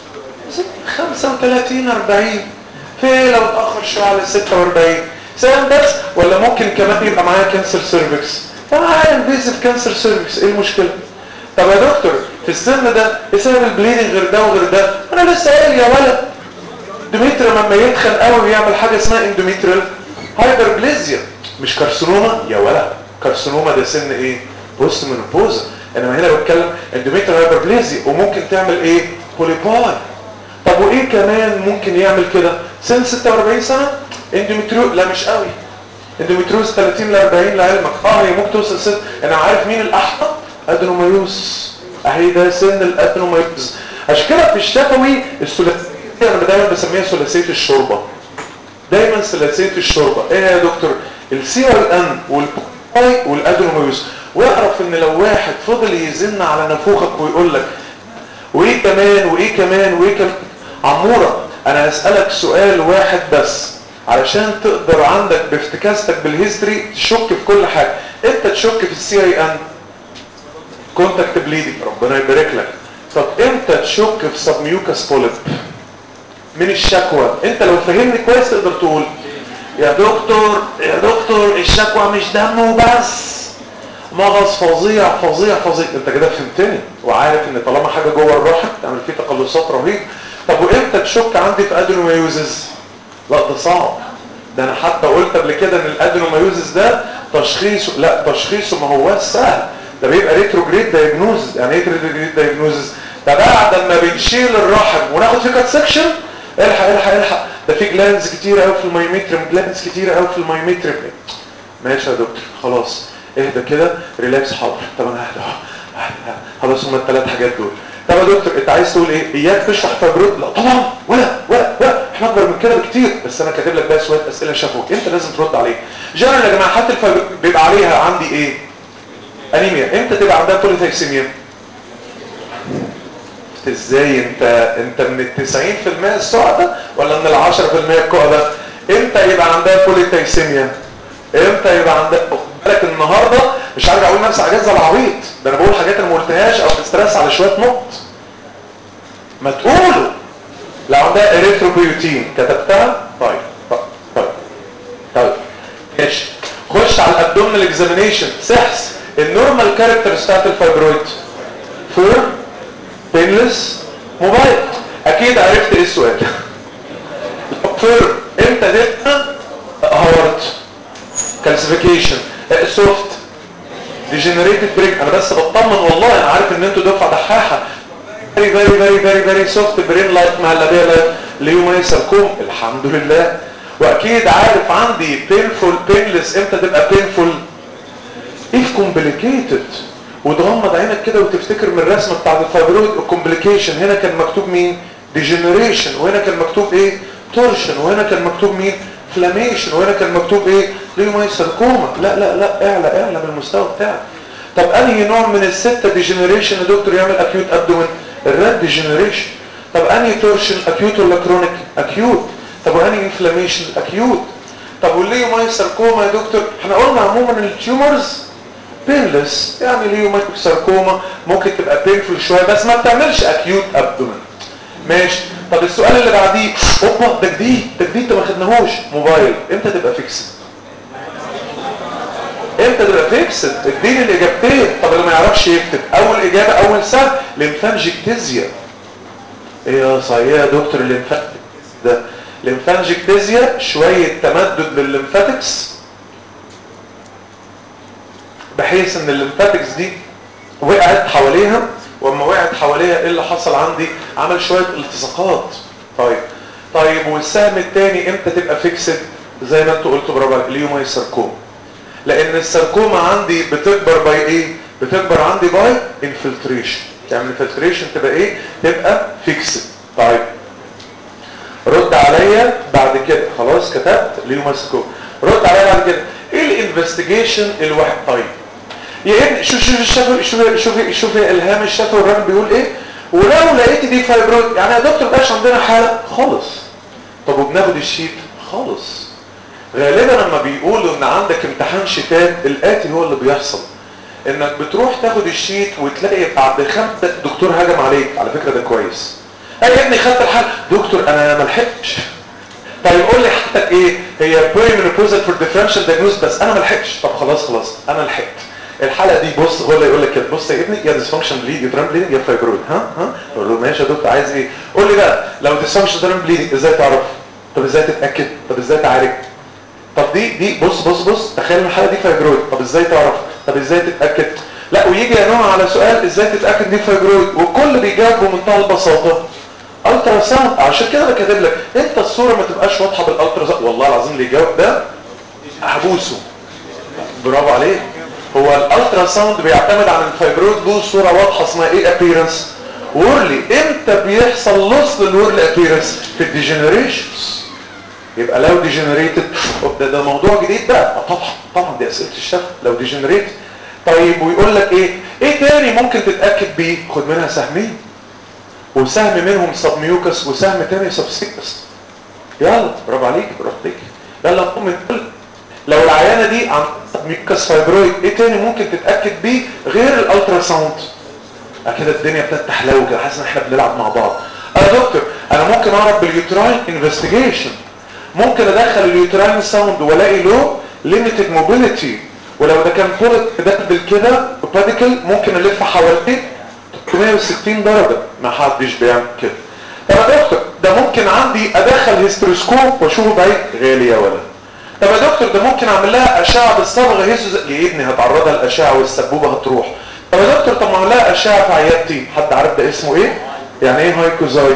35 40 في لو اتاخر شويه على 46 سام بس ولا ممكن كمان يبقى معايا كانسر سيرفكس معايا انفيزيف كانسر سيرفكس ايه المشكله طب يا دكتور في السن ده ايه سبب البليدنج غير ده وغير ده انا لسه قايل يا ولد ديمتري لما يدخل قوي ويعمل حاجه اسمها اندوميتريال هايبربليزيا مش كارسينوما يا ولد كارسينوما ده سن ايه بوست منوبوزا انما هنا بتكلم اندوميتريال هايبربليزيا وممكن تعمل ايه بوليباي طب وايه كمان ممكن يعمل كده سن 46 سنه اندوميتريو لا مش قوي اندوميتريوز 30 ل 40 لعلمك اه هي ممكن توصل سن انا عارف مين الاحمق ادنوميوس اهي ده سن الادنوميوس عشان كده في الشفوي الثلاثيه انا دايما بسميها ثلاثيه الشوربه دايما ثلاثيه الشوربه ايه يا دكتور السي ار ان والباي والادنوميوس واعرف ان لو واحد فضل يزن على نافوخك ويقول لك وايه كمان وايه كمان وايه كمان عموره انا هسالك سؤال واحد بس علشان تقدر عندك بافتكاستك بالهيستوري تشك في كل حاجه انت تشك في السي اي ان كونتاكت بليدنج ربنا يبارك لك طب امتى تشك في سبميوكاس بوليب من الشكوى انت لو فهمني كويس تقدر تقول يا دكتور يا دكتور الشكوى مش دم وبس مغص فظيع فظيع فظيع انت كده فهمتني وعارف ان طالما حاجه جوه الرحم تعمل فيه تقلصات رهيبه طب وامتى تشك عندي في ادينوميوزز لا ده صعب ده انا حتى قلت قبل كده ان الادينوميوزز ده تشخيصه لا تشخيصه ما هوش سهل ده بيبقى ريتروجريد دايجنوز يعني ايه ريتروجريد دايجنوزز ده بعد ما بنشيل الرحم وناخد فيه كات سكشن الحق الحق الحق ده في جلانز كتير قوي في المايومتريم جلانز كتير قوي في المايومتريم ماشي يا دكتور خلاص اهدى كده ريلاكس حاضر طب انا ههدى خلاص هم الثلاث حاجات دول طب يا دكتور انت عايز تقول ايه اياك تشرح فبروت لا طبعا ولا ولا ولا احنا اكبر من كده بكتير بس انا كاتب لك بقى شويه اسئله شافوك انت لازم ترد عليه جنرال يا جماعه حتى الفبروت بيبقى عليها عندي ايه انيميا امتى تبقى عندها بوليثايسيميا ازاي انت انت من ال 90% السعداء ولا من ال 10% الكؤدة امتى يبقى عندها بوليثايسيميا امتى يبقى عندها بالك النهارده مش هرجع اقول نفس حاجات زي العبيط ده انا بقول حاجات انا ما قلتهاش او بسترس على شويه نقط ما تقولوا لو عندها اريثروبيوتين كتبتها طيب طيب طيب طيب ماشي خش على الابدومينال اكزامينيشن سحس النورمال كاركترز بتاعت الفايبرويد فور بينلس موبايل اكيد عرفت ايه السؤال فور امتى تبقى هارت كالسيفيكيشن سوفت ديجنريتد بريك انا بس بطمن والله انا عارف ان انتوا دفعه دحاحه فيري فيري فيري فيري فيري سوفت برين لايت مع اللابيه لايت ليومين ساركوم الحمد لله واكيد عارف عندي بينفول بينلس امتى تبقى بينفول if complicated وتغمض عينك كده وتفتكر من الرسمه بتاعت الفايبرويد الكومبليكيشن هنا كان مكتوب مين ديجنريشن وهنا كان مكتوب ايه تورشن وهنا كان مكتوب مين فلاميشن وهنا كان مكتوب ايه ليوماي ساركوما لا لا لا اعلى اعلى من المستوى بتاعك طب انهي نوع من الستة ديجنريشن يا دكتور يعمل اكيوت ابدومين الراد ديجنريشن طب انهي تورشن اكيوت ولا كرونيك اكيوت طب وانهي انفلاميشن اكيوت طب والليوماي ساركوما يا دكتور احنا قلنا عموما التيومرز بينلس يعني ليوماي ساركوما ممكن تبقى بينفول شويه بس ما بتعملش اكيوت ابدومين ماشي طب السؤال اللي بعديه اوبا ده جديد ده جديد ما خدناهوش موبايل امتى تبقى فيكسد امتى تبقى فيكسد اديني الاجابتين طب اللي ما يعرفش يكتب اول اجابه اول سنه ليمفانجيكتيزيا ايه يا صحيح يا دكتور الليمفاتيك ده ليمفانجيكتيزيا شويه تمدد للليمفاتكس بحيث ان الليمفاتكس دي وقعت حواليها واما وقعت حواليها ايه اللي حصل عندي عمل شويه التصاقات طيب طيب والسهم الثاني امتى تبقى فيكسد زي ما انتوا قلتوا برافو عليك اليوم الساركوما لان الساركوما عندي بتكبر باي ايه بتكبر عندي باي انفلتريشن يعني الانفلتريشن تبقى ايه تبقى فيكسد طيب رد عليا بعد كده خلاص كتبت اليوم الساركوما رد عليا بعد كده ايه الانفستيجيشن الواحد طيب يا ابني شوف شوف الشفوي شوف شوف شوف الهام الشفوي الراجل بيقول ايه ولو لقيت دي فايبرويد يعني يا دكتور بقاش عندنا حاله خالص طب وبناخد الشيت خالص غالبا لما بيقولوا ان عندك امتحان شتات الاتي هو اللي بيحصل انك بتروح تاخد الشيت وتلاقي بعد خمسة دكتور هجم عليك على فكرة ده كويس اي يا ابني خدت الحل دكتور انا ما لحقتش طيب قول لي حالتك ايه هي بريمينوبوزال فور ديفرنشال دايجنوز بس انا ما لحقتش طب خلاص خلاص انا لحقت الحاله دي بص هو اللي يقول لك كده بص يا ابني يا ديسفانكشن بليد يا ترام بليدنج يا فايبرويد ها ها اقول له ماشي يا دكتور عايز ايه قول لي بقى لو ديسفانكشن ترام بليدنج ازاي تعرف طب ازاي تتاكد طب ازاي تعالج طب دي دي بص بص بص تخيل الحاله دي فايبرويد طب ازاي تعرف طب ازاي تتاكد لا ويجي يا نوع على سؤال ازاي تتاكد دي فايبرويد والكل بيجاوب بمنتهى البساطه الترا ساوند عشان كده انا كاتب لك انت الصوره ما تبقاش واضحه بالالترا ساوند والله العظيم اللي يجاوب ده احبوسه برافو عليك هو الالترا ساوند بيعتمد على الفايبرويد له صوره واضحه اسمها ايه ابييرنس وورلي امتى بيحصل لوس للورلي ابييرنس في الديجنريشنز يبقى لو ديجنريتد ده, ده موضوع جديد بقى طبعا طبعا دي اسئله الشفا لو ديجنريتد طيب ويقول لك ايه ايه تاني ممكن تتاكد بيه خد منها سهمين وسهم منهم سبميوكس وسهم تاني سبسيكس يلا برافو عليك برافو عليك يلا نقوم نقول لو العيانه دي عن سبميوكس فايبرويد ايه تاني ممكن تتاكد بيه غير الالترا ساوند كده الدنيا ابتدت تحلو كده حاسس ان احنا بنلعب مع بعض اه يا دكتور انا ممكن اعرف باليوتراين انفستيجيشن ممكن ادخل اليوتراين ساوند والاقي له ليميتد موبيليتي ولو ده كان فولت دبل كده باديكل ممكن الف حواليه 360 درجة ما حدش بيعمل كده طب يا دكتور ده ممكن عندي ادخل هيستروسكوب واشوفه بعيد غالي يا ولد طب يا دكتور ده ممكن اعمل لها اشعه بالصبغه هيسوس يا ابني هتعرضها للاشعه والسبوبه هتروح طب يا دكتور طب ما اعمل لها اشعه في عيادتي حد عارف ده اسمه ايه يعني ايه هايكوزاي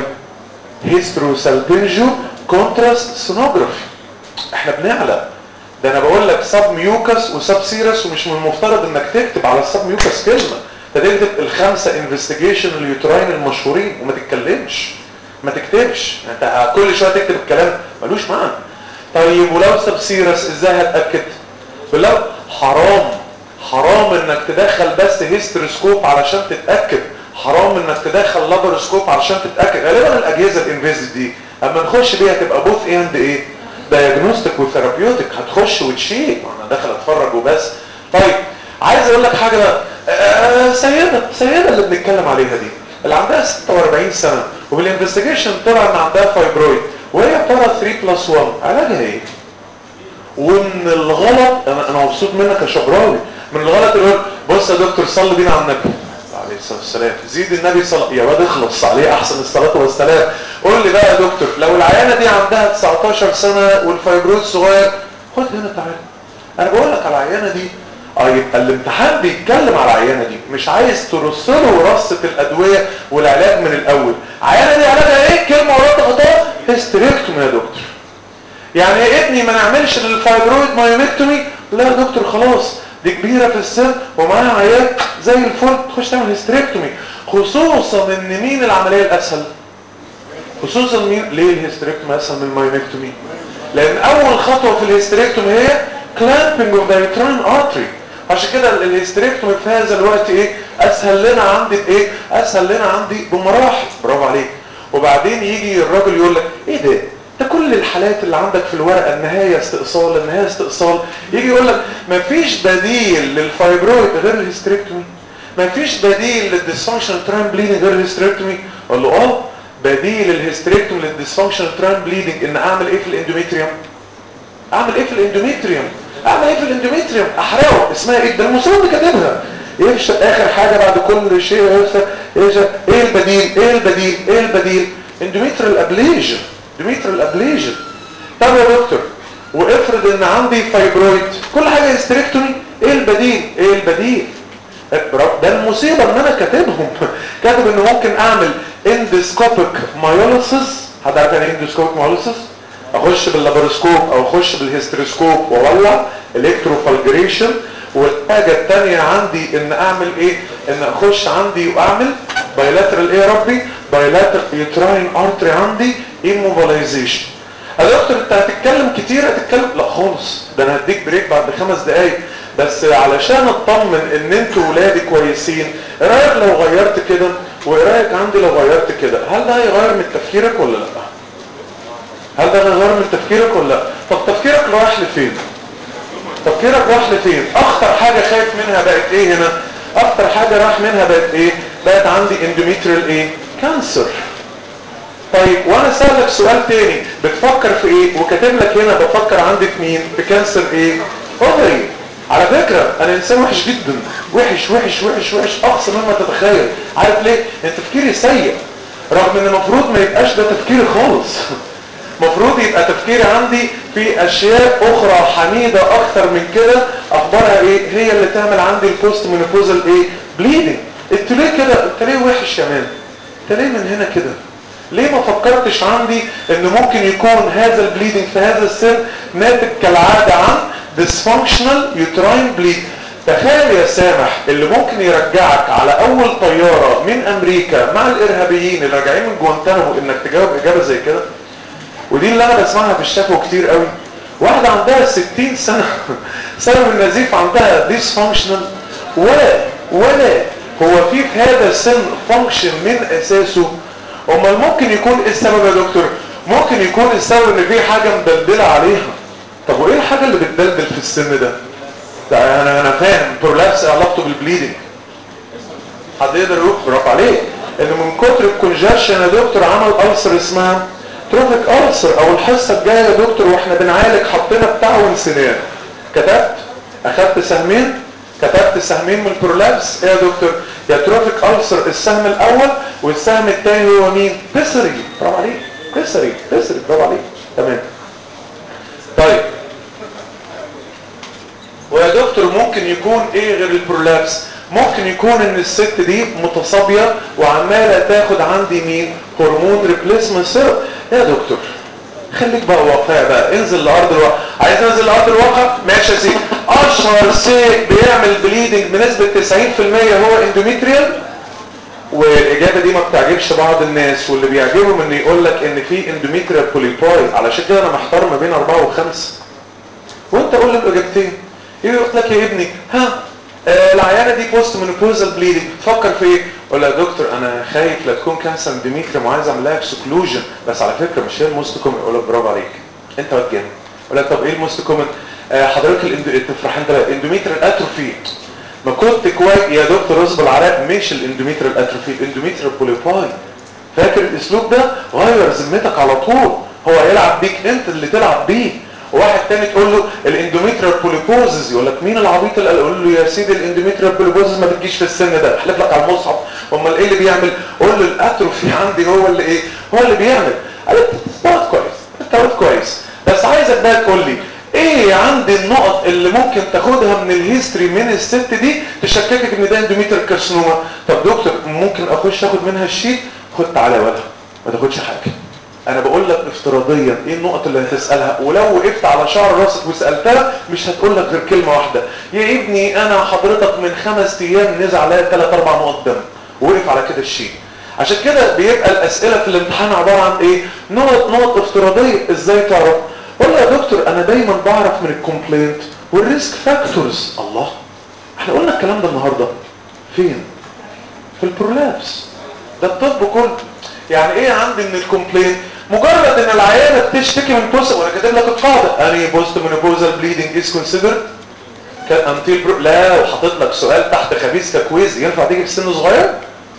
هيستروسالبنجو كونتراست سونوجرافي احنا بنعلى ده انا بقول لك سب ميوكس وسب سيرس ومش من المفترض انك تكتب على السب ميوكس كلمه انت تكتب الخمسه انفستيجيشن اليوتراين المشهورين وما تتكلمش ما تكتبش انت كل شويه تكتب الكلام ملوش معنى طيب ولو سب سيرس ازاي هتاكد بالله حرام حرام انك تدخل بس هيستروسكوب علشان تتاكد حرام انك تدخل لابروسكوب علشان تتاكد غالبا الاجهزه الانفيزيف دي اما نخش بيها تبقى بوث اند ايه دايجنوستيك وثيرابيوتيك هتخش وتشيل انا داخل اتفرج وبس طيب عايز اقول لك حاجه بقى آه سيده سيده اللي بنتكلم عليها دي اللي عندها 46 سنه وبالانفستيجيشن طلع ان عندها فايبرويد وهي بترى 3 بلس 1 علاجها ايه ومن الغلط انا انا مبسوط منك يا شبراوي من الغلط اللي يقول بص يا دكتور صلي بينا على النبي عليه الصلاه والسلام زيد النبي صلى يا واد اخلص عليه احسن الصلاه والسلام قول لي بقى يا دكتور لو العيانه دي عندها 19 سنه والفايبرويد صغير خد هنا تعالى انا بقول لك على العيانه دي اه يبقى الامتحان بيتكلم على العيانه دي مش عايز ترص له رصه الادويه والعلاج من الاول العيانه دي علاجها ايه كلمه وراها خطا هيستريكتومي يا دكتور يعني يا ابني ما نعملش للفايبرويد مايوميكتومي لا يا دكتور خلاص دي كبيره في السن ومعاها عيال زي الفل تخش تعمل هيستريكتومي خصوصا ان مين العمليه الاسهل خصوصا مين ليه الهيستريكتومي اسهل من المايوميكتومي لان اول خطوه في الهيستريكتومي هي كلامبنج اوف ذا يوتراين ارتري عشان كده الهيستريكتومي في هذا الوقت ايه اسهل لنا عندي بايه اسهل لنا عندي بمراحل برافو عليك وبعدين يجي الراجل يقول لك ايه ده ده كل الحالات اللي عندك في الورقه النهايه استئصال النهايه استئصال يجي يقول لك مفيش بديل للفايبرويد غير الهيستريكتومي مفيش بديل للديسفانكشن تران بليدنج غير الهيستريكتومي اقول له اه بديل الهيستريكتومي للديسفانكشن تران بليدنج ان اعمل ايه في الاندوميتريوم اعمل ايه في الاندوميتريوم اعمل ايه في الاندوميتريوم احرقه اسمها ايه ده المصاب كاتبها يفشل اخر حاجه بعد كل شيء يفشل يفشل ايه البديل ايه البديل ايه البديل اندوميتريال ابليجن اندوميتريال ابليجن طب يا دكتور وافرض ان عندي فايبرويد كل حاجه هيستريكتومي ايه البديل ايه البديل ده المصيبه ان انا كاتبهم كاتب ان ممكن اعمل اندسكوبيك مايوليسيس حد عارف يعني اندسكوبيك مايوليسيس اخش باللابروسكوب او اخش بالهيستروسكوب واولع الكتروفالجريشن والحاجه الثانيه عندي ان اعمل ايه ان اخش عندي واعمل بايلاترال ايه يا ربي بايلاترال يوتراين ارتري عندي ايموبيلايزيشن يا دكتور انت هتتكلم كتير هتتكلم لا خالص ده انا هديك بريك بعد خمس دقايق بس علشان اطمن ان انتوا ولادي كويسين ايه رايك لو غيرت كده وايه رايك عندي لو غيرت كده هل ده هيغير من تفكيرك ولا لا هل ده هيغير من تفكيرك ولا لا طب تفكيرك رايح لفين تفكيرك رايح لفين اخطر حاجه خايف منها بقت ايه هنا اخطر حاجه راح منها بقت ايه بقت عندي اندوميتريال ايه كانسر طيب وانا سألك سؤال تاني بتفكر في ايه وكاتب لك هنا بفكر عندي في مين في كانسر ايه اوفري على فكرة انا انسان وحش جدا وحش وحش وحش وحش اقصى مما تتخيل عارف ليه ان تفكيري سيء رغم ان المفروض ما يبقاش ده تفكيري خالص مفروض يبقى تفكيري عندي في اشياء اخرى حميدة اكتر من كده اخبارها ايه هي اللي تعمل عندي البوست مينوبوزال ايه بليدنج انت ليه كده انت ليه وحش يا مان انت ليه من هنا كده ليه ما فكرتش عندي ان ممكن يكون هذا البليدنج في هذا السن ناتج كالعادة عن dysfunctional uterine bleed تخيل يا سامح اللي ممكن يرجعك على اول طيارة من امريكا مع الارهابيين اللي راجعين من جوانتانامو انك تجاوب اجابة زي كده ودي اللي انا بسمعها في الشكوى كتير قوي واحدة عندها 60 سنة سبب النزيف عندها dysfunctional ولا ولا هو في في هذا السن فانكشن من اساسه امال ممكن يكون ايه السبب يا دكتور ممكن يكون السبب ان في حاجة مدلدلة عليها طب وايه الحاجة اللي بتدلدل في السن ده ده انا انا فاهم برولابس علاقته بالبليدنج حد يقدر يقول برافو عليك ان من كتر الكونجكشن يا دكتور عمل ألسر اسمها تروفيك ألسر او الحصة الجاية يا دكتور واحنا بنعالج حطينا بتاع ونسيناه كتبت اخدت سهمين كتبت سهمين من البرولابس ايه يا دكتور يا تروفيك ألسر السهم الاول والسهم الثاني هو مين بيسري برافو عليك بيسري بيسري برافو عليك تمام طيب ويا دكتور ممكن يكون ايه غير البرولابس ممكن يكون ان الست دي متصابية وعمالة تاخد عندي مين هرمون ريبليسمنت سيرب يا دكتور خليك بقى واقعي بقى انزل لارض الواقع عايز تنزل لارض الواقع ماشي يا سيدي اشهر سيك بيعمل بليدنج بنسبة 90% هو اندوميتريال والاجابه دي ما بتعجبش بعض الناس واللي بيعجبهم ان يقول لك ان في اندوميتريال بوليباي علشان كده انا محتار ما بين اربعه وخمسه وانت قول لي الاجابتين يقول لك يا ابني ها آه العيانه دي بوست مينوبوزال بليدنج تفكر في ايه اقول له يا دكتور انا خايف لا تكون كانسر اندوميتريوم وعايز اعمل لها اكسكلوجن بس على فكره مش هي الموست كومن اقول لك برافو عليك انت واد اقول لك طب ايه الموست كومن آه حضرتك الاندو... تفرح انت الاندوميتريال اتروفي ما كنت كويس يا دكتور رزق العراق مش الاندوميتريال اتروفي الاندوميتريال بوليباي فاكر الاسلوب ده غير ذمتك على طول هو هيلعب بيك انت اللي تلعب بيه واحد تاني تقول له الاندوميتريال بوليبوزز يقول لك مين العبيط اللي قال له يا سيدي الاندوميتريال بوليبوزز ما بتجيش في السن ده احلف لك على المصحف امال ايه اللي بيعمل قول له الاتروفي عندي هو اللي ايه هو اللي بيعمل قال انت كويس انت كويس بس عايزك بقى تقول لي ايه عندي النقط اللي ممكن تاخدها من الهيستوري من الست دي تشككك ان ده اندوميتريال كارسينوما طب دكتور ممكن اخش اخد منها الشيت خد تعالى يا ولد ما تاخدش حاجه انا بقول لك افتراضيا ايه النقط اللي هتسالها ولو وقفت على شعر راسك وسالتها مش هتقول لك غير كلمه واحده يا ابني انا حضرتك من خمس ايام نزع عليا ثلاث اربع نقط دم وقف على كده الشيء عشان كده بيبقى الاسئله في الامتحان عباره عن ايه نقط نقط افتراضيه ازاي تعرف قول يا دكتور انا دايما بعرف من الكومبلينت والريسك فاكتورز الله احنا قلنا الكلام ده النهارده فين في البرولابس ده الطب كله يعني ايه عندي من الكومبلينت مجرد ان العيانه بتشتكي من بوست وانا كاتب لك القاعده اني بوست مينوبوزال بليدنج از كونسيدرد انتيل برو... لا وحاطط لك سؤال تحت خبيث ككويز ينفع تيجي في سن صغير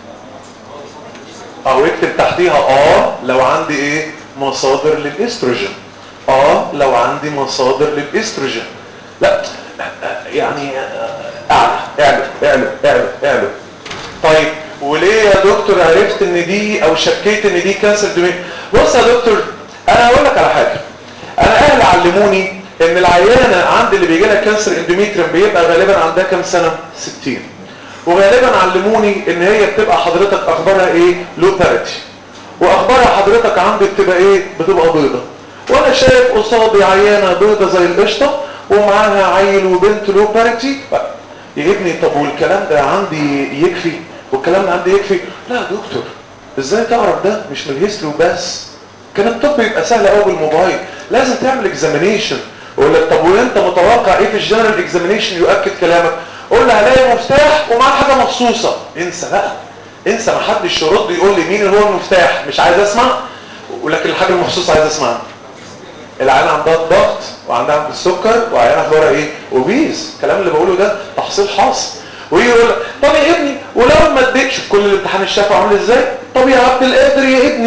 او اكتب تحتيها اه لو عندي ايه مصادر للاستروجين اه لو عندي مصادر للاستروجين لا يعني اعلى اعلى اعلى اعلى اعلى طيب وليه يا دكتور عرفت ان دي او شكيت ان دي كانسر دومين بص يا دكتور انا هقول لك على حاجه انا اهلي علموني ان العيانه عند اللي بيجي لها كانسر اندوميتريوم بيبقى غالبا عندها كام سنه 60 وغالبا علموني ان هي بتبقى حضرتك اخبارها ايه لو باريتي واخبارها حضرتك عندي بتبقى ايه بتبقى بيضه وانا شايف قصادي عيانه بيضه زي القشطه ومعاها عيل وبنت لو باريتي يا ابني طب والكلام ده عندي يكفي والكلام ده عندي يكفي لا يا دكتور ازاي تعرف ده مش من الهيستوري وبس كان الطب يبقى سهل قوي بالموبايل لازم تعمل اكزامينيشن يقول لك طب وانت متوقع ايه في الجنرال اكزامينيشن يؤكد كلامك قول له هلاقي مفتاح ومعاه حاجه مخصوصه انسى بقى انسى ما حدش يرد يقول لي مين اللي هو المفتاح مش عايز اسمع ولكن الحاجه المخصوصه عايز اسمعها العيان عندها الضغط وعندها عند السكر وعيان اخبارها ايه اوبيز الكلام اللي بقوله ده تحصيل حاصل ويجي يقول لك طب يا ابني ولو ما اديتش كل الامتحان الشفوي عامل ازاي طب يا عبد القادر يا ابني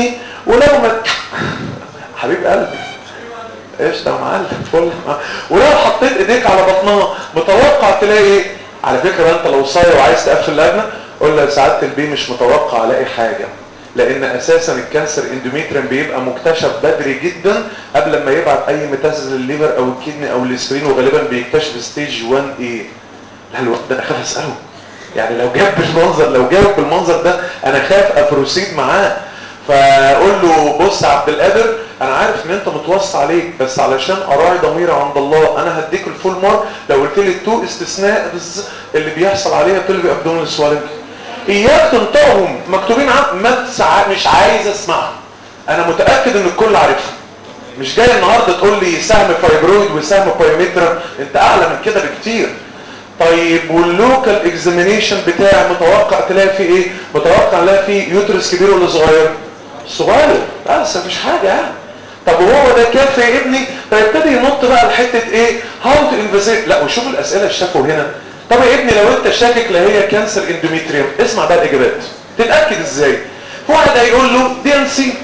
ولو ما حبيب قلبي قشطه يا معلم فل ولو حطيت ايديك على بطنها متوقع تلاقي ايه على فكره انت لو صاير وعايز تقفل اللجنه قول له سعاده البي مش متوقع الاقي حاجه لان اساسا الكانسر اندوميتريم بيبقى مكتشف بدري جدا قبل ما يبعت اي ميتاسيس للليفر او الكدني او الاسبرين وغالبا بيكتشف ستيج 1 ايه لا الوقت ده انا خاف اساله يعني لو جاب بالمنظر لو جاوب بالمنظر ده انا خاف ابروسيد معاه فاقول له بص يا عبد القادر انا عارف ان انت متوصى عليك بس علشان اراعي ضميري عند الله انا هديك الفول مارك لو قلت لي التو استثناء بس اللي بيحصل عليها بيلفي ابدومينال سوالنج اياك تنطقهم مكتوبين عن ما تسع... مش عايز اسمعهم انا متاكد ان الكل عارفها مش جاي النهارده تقول لي سهم فايبرويد وسهم بايمترا انت اعلى من كده بكتير طيب واللوكال اكزامينيشن بتاعي متوقع تلاقي فيه ايه متوقع الاقي فيه يوترس كبير ولا صغير صغير بس مفيش حاجه يعني طب وهو ده كافي يا ابني فيبتدي ينط بقى لحته ايه هاو تو انفيزيت لا وشوف الاسئله الشافوا هنا طب يا ابني لو انت شاكك لا هي كانسر اندوميتريوم اسمع بقى الاجابات تتاكد ازاي واحد هيقول له دي ان سي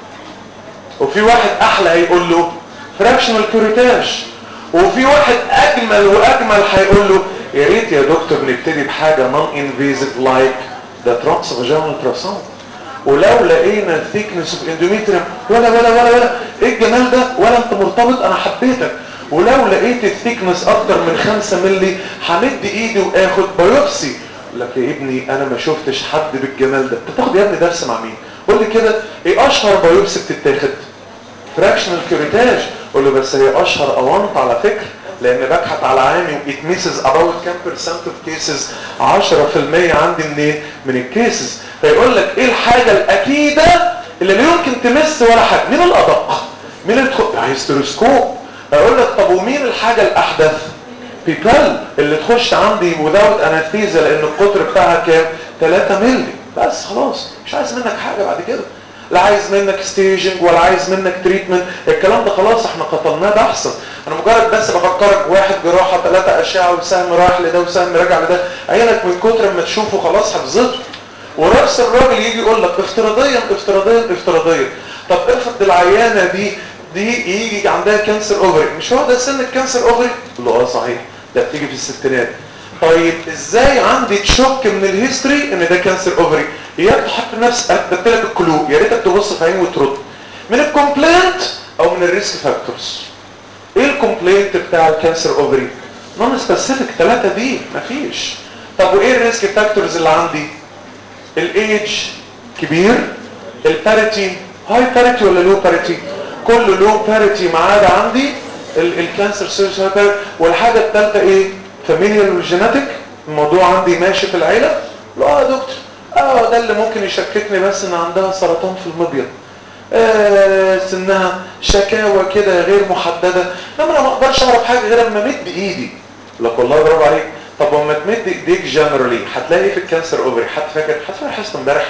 وفي واحد احلى هيقول له فراكشنال كوريتاج وفي واحد اجمل واجمل هيقول له يا ريت يا دكتور نبتدي بحاجه نون انفيزيف لايك ده ترانس فاجينال تراساوند ولو لقينا ثيكنس اوف اندوميتريوم ولا ولا ولا ولا ايه الجمال ده ولا انت مرتبط انا حبيتك ولو لقيت الثيكنس اكتر من 5 مللي همد ايدي واخد بايوبسي لك يا ابني انا ما شفتش حد بالجمال ده انت تاخد يا ابني درس مع مين قول لي كده ايه اشهر بايوبسي بتتاخد فراكشنال كوريتاج قول له بس هي اشهر اونط على فكره لان ببحث على عامي وات ميسز اباوت كام بيرسنت اوف كيسز 10% عندي منين من الكيسز فيقول لك ايه الحاجه الاكيده اللي لا يمكن تمس ولا حاجه مين الادق مين اللي تدخل هيستروسكوب اقول لك طب ومين الحاجه الاحدث بيبال اللي تخش عندي without انستيزيا لان القطر بتاعها كام 3 مللي بس خلاص مش عايز منك حاجه بعد كده لا عايز منك ستيجنج ولا عايز منك تريتمنت الكلام ده خلاص احنا قتلناه ده احسن انا مجرد بس بفكرك واحد جراحه ثلاثه اشعه وسهم رايح لده وسهم راجع لده عينك من كتر ما تشوفه خلاص حفظته ونفس الراجل يجي يقول لك افتراضيا افتراضيا افتراضيا طب افرض العيانه دي دي يجي عندها كانسر اوفري مش هو ده سن الكانسر اوفري له اه صحيح ده بتيجي في الستينات طيب ازاي عندي تشك من الهيستوري ان ده كانسر اوفري اياك تحط نفس اثبت لك الكلو يا ريتك تبص في عيني وترد من الكومبلينت او من الريسك فاكتورز ايه الكومبلينت بتاع الكانسر اوفري نون سبيسيفيك ثلاثه دي مفيش طب وايه الريسك فاكتورز اللي عندي الايدج كبير الباريتي هاي باريتي ولا لو باريتي كله لو باريتي ما عدا عندي الكانسر سيرش والحاجه الثالثه ايه فاميليال والجيناتيك الموضوع عندي ماشي في العيله لا يا دكتور اه ده اللي ممكن يشككني بس ان عندها سرطان في المبيض آه سنها شكاوى كده غير محدده انما انا ما اقدرش اعرف حاجه غير اما امد ايدي لك والله برافو عليك طب لما تمد ايديك جنرالي هتلاقي ايه في الكانسر اوفري حد فاكر حد فاكر حصه امبارح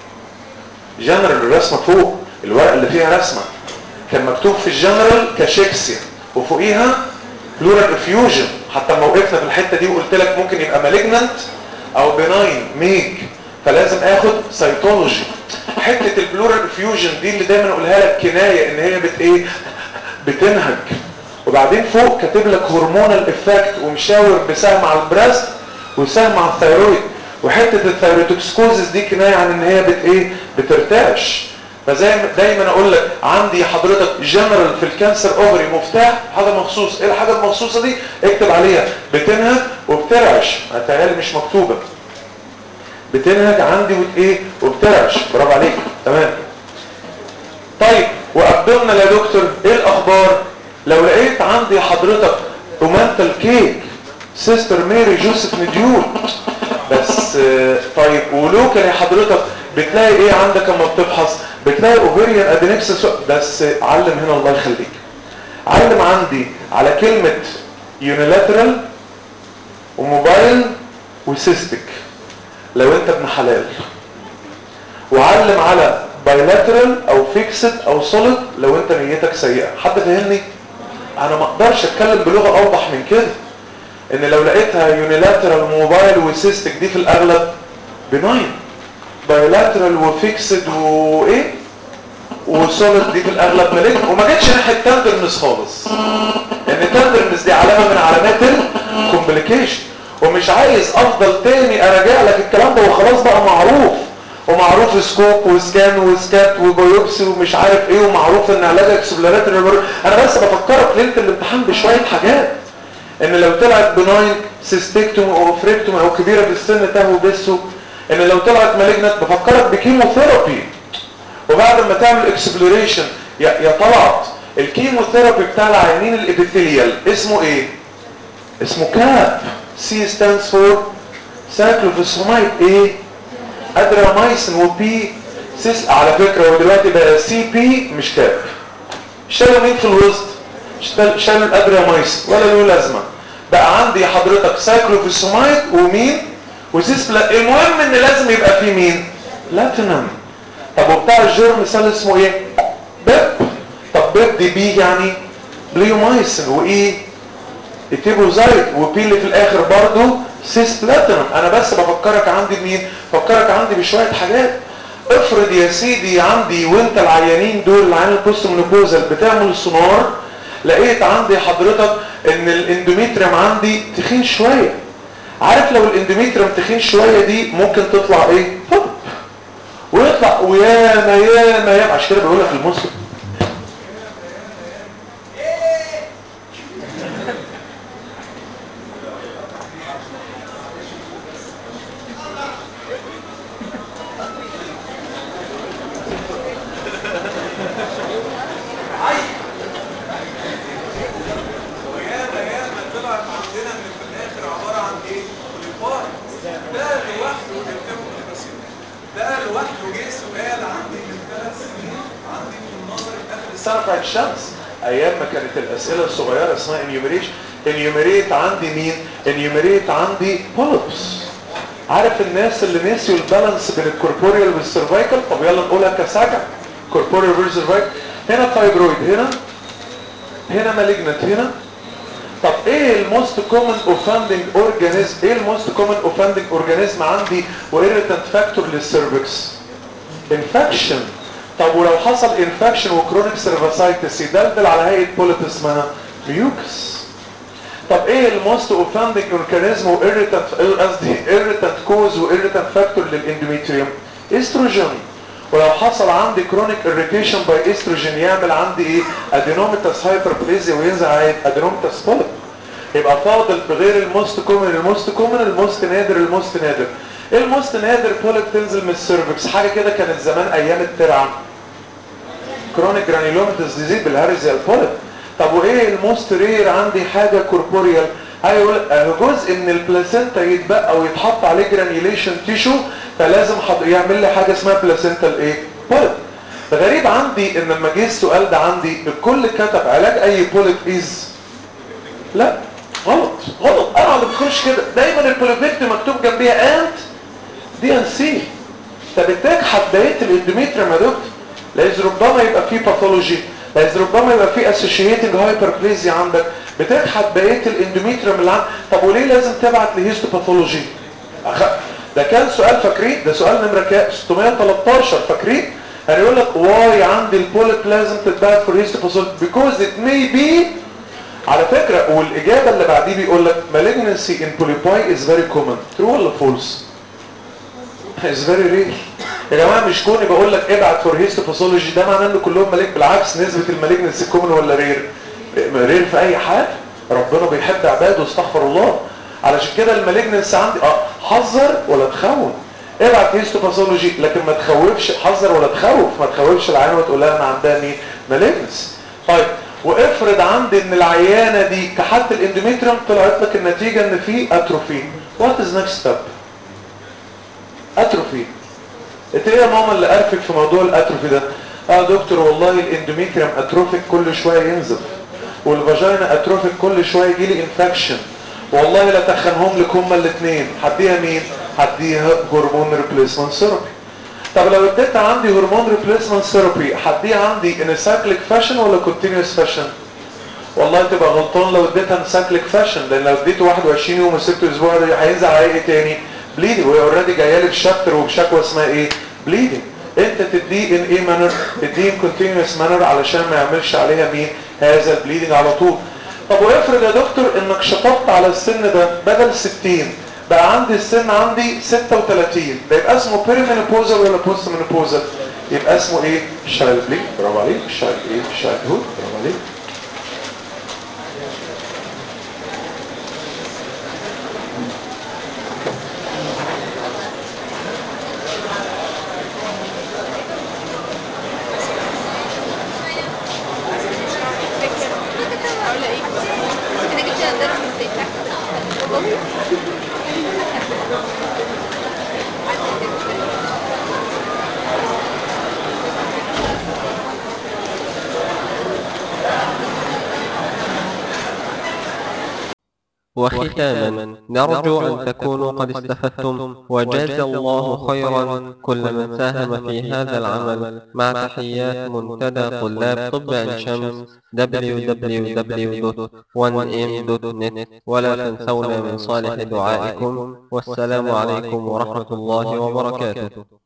جنرال الرسمه فوق الورقه اللي فيها رسمه كان مكتوب في الجنرال كاشيكسيا وفوقيها بلورال افيوجن حتى لما وقفنا في الحته دي وقلت لك ممكن يبقى مالجننت او بناين ميج فلازم اخد سيتولوجي حته البلورال افيوجن دي اللي دايما اقولها لك كنايه ان هي بت ايه بتنهج وبعدين فوق كاتب لك هرمونال افكت ومشاور بسهم على البراست وسهم على الثيرويد وحته الثيروتوكسكوزس دي كنايه عن ان هي بت ايه بترتعش فزي دايما اقول لك عندي حضرتك جنرال في الكانسر اوفري مفتاح حاجه مخصوص ايه الحاجه المخصوصه دي اكتب عليها بتنهج وبترعش هتهيألي مش مكتوبه بتنهج عندي وت ايه وبترعش برافو عليك تمام طيب وابدومنا يا دكتور ايه الاخبار لو لقيت عندي حضرتك رومانتال كيك سيستر ميري جوزيف نديول بس طيب ولوكال يا حضرتك بتلاقي ايه عندك اما بتبحث بتلاقي اوفيريان ادينكسس بس علم هنا الله يخليك علم عندي على كلمة يونيلاترال وموبايل وسيستك لو انت ابن حلال وعلم على بايلاترال او فيكسد او سوليد لو انت نيتك سيئة حد فهمني انا ما اقدرش اتكلم بلغة اوضح من كده ان لو لقيتها يونيلاترال موبايل وسيستك دي في الاغلب بناين بايلاترال وفيكسد وايه وسوليد دي في الاغلب مالك وما جتش ناحيه تندرنس خالص ان تندرنس دي علامه من علامات الكومبليكيشن ومش عايز افضل تاني اراجع لك الكلام ده وخلاص بقى معروف ومعروف سكوب وسكان وسكات وبيوبسي ومش عارف ايه ومعروف ان علاج اكسبلورات انا بس بفكرك ليله الامتحان بشويه حاجات ان لو طلعت بناين سيستكتوم او فريكتوم او كبيره في السن تهو بسه ان لو طلعت مالجنت بفكرك بكيموثيرابي وبعد ما تعمل اكسبلوريشن يا يا طلعت الكيموثيرابي بتاع العينين الابيثيليال اسمه ايه اسمه كاب سي ستاندز فور سايكلوفوسفامايد ايه ادرامايسين وبي سيس على فكره هو دلوقتي بقى سي بي مش كاب شالوا مين في الوسط شالوا الادرامايسين ولا له لازمه بقى عندي حضرتك سايكلوفوسفامايد ومين وسيسبلا المهم ان لازم يبقى فيه مين لاتينم طب وبتاع الجيرم سيل اسمه ايه بيب طب بيب دي بي يعني بليومايسين وايه اتيبوزايد وبي اللي في الاخر برضو سيس بلاتينم انا بس بفكرك عندي بمين بفكرك عندي بشويه حاجات افرض يا سيدي عندي وانت العيانين دول العيان البوست منوبوزال بتعمل سونار لقيت عندي حضرتك ان الاندوميتريم عندي تخين شويه عارف لو الاندوميتريم تخين شويه دي ممكن تطلع ايه طب ويطلع وياما ياما ياما عشان كده بقول لك المسلم سنة الشمس ايام ما كانت الاسئله الصغيره اسمها انيوميريشن انيوميريت عندي مين انيوميريت عندي بولبس عارف الناس اللي نسيوا البالانس بين الكوربوريال والسيرفايكال طب يلا نقولها كساجع كوربوريال والسيرفايكال هنا فايبرويد هنا هنا مالجنت هنا طب ايه الموست كومن اوفندنج اورجانيزم ايه الموست كومن اوفندنج اورجانيزم عندي وايريتنت فاكتور للسيرفكس انفكشن طب ولو حصل انفكشن وكرونيك سيرفاسايتس يدلدل على هيئه بوليب اسمها ميوكس طب ايه الموست اوفندنج اورجانيزم وايريتنت قصدي ايريتنت كوز وايريتنت فاكتور للاندوميتريوم استروجين ولو حصل عندي كرونيك اريتيشن باي استروجين يعمل عندي ايه ادينوميتاس هايبربليزيا وينزل على ادينوميتاس بوليب يبقى فاضل بغير الموست كومن الموست كومن الموست نادر الموست نادر ايه الموست نادر بوليب تنزل من السيرفكس حاجه كده كانت زمان ايام الترعه كرونيك جرانيلوماتس ديزيز بالهارزيال بوليب طب وايه الموست رير عندي حاجه كوربوريال هيقول جزء من البلاسينتا يتبقى ويتحط عليه جرانيوليشن تيشو فلازم حض... يعمل لي حاجه اسمها بلاسينتال ايه بوليب غريب عندي ان لما جه السؤال ده عندي الكل كتب علاج اي بوليب از لا غلط غلط انا ما بدخلش كده دايما البوليبكت مكتوب جنبيها انت دي ان سي طب بتكحت بقيه الاندوميتريوم يا دكتور لازم ربما يبقى فيه باثولوجي لازم ربما يبقى فيه اسوشيتنج هايبربليزيا عندك بتكحت بقيه الاندوميتريوم اللي عندك طب وليه لازم تبعت لهيستوباثولوجي أخ... ده كان سؤال فاكرين ده سؤال نمره كام 613 فاكرين هيقول لك واي عندي البوليب لازم تتبعت فور هيستوباثولوجي بيكوز ات مي بي على فكره والاجابه اللي بعديه بيقول لك malignancy in polypi is very common true ولا false is very rare يا جماعه مش كوني بقول لك ابعت فور هيستوباثولوجي ده معناه ان كلهم مالك بالعكس نسبه المالجنسي كومن ولا رير رير في اي حاجه ربنا بيحب عباده استغفر الله علشان كده المالجنسي عندي اه حذر ولا تخون ابعت هيستوباثولوجي لكن ما تخوفش حذر ولا تخوف ما تخوفش العيان وتقول لها انا عندها مين مالجنس طيب وافرض عندي ان العيانه دي كحت الاندوميتريوم طلعت لك النتيجه ان في اتروفي وات از نيكست ستيب اتروفي انت ايه يا ماما اللي قرفك في موضوع الاتروفي ده اه دكتور والله الاندوميتريوم اتروفيك كل شويه ينزف والفاجينا اتروفيك كل شويه يجي لي انفكشن والله لا تخنهم لك هما الاثنين هديها مين هديها هرمون ريبليسمنت ثيرابي طب لو اديت عندي هرمون ريبليسمنت ثيرابي هديها عندي ان سايكليك فاشن ولا كونتينيوس فاشن والله تبقى غلطان لو اديتها ان سايكليك فاشن لان لو اديته 21 يوم وسبته اسبوع هينزل على ايه تاني بليدنج وهي اوريدي جايه لي بشابتر وبشكوى اسمها ايه بليدنج انت تديه ان ايه مانر تديه كونتينوس مانر علشان ما يعملش عليها مين هذا البليدنج على طول طب وافرض يا دكتور انك شطبت على السن ده بدل 60 بقى عندي السن عندي 36 ده يبقى اسمه بيريمينوبوزال ولا بوست مينوبوزال يبقى اسمه ايه شايلد بليد برافو عليك شايلد ايه شايلد هود برافو عليك اقول ايه كده جبت درس ازاي وختاما نرجو أن تكونوا قد استفدتم وجاز الله خيرا كل من ساهم في هذا العمل مع تحيات منتدى طلاب طب عين شمس www.1m.net ولا تنسونا من صالح دعائكم والسلام عليكم ورحمة الله وبركاته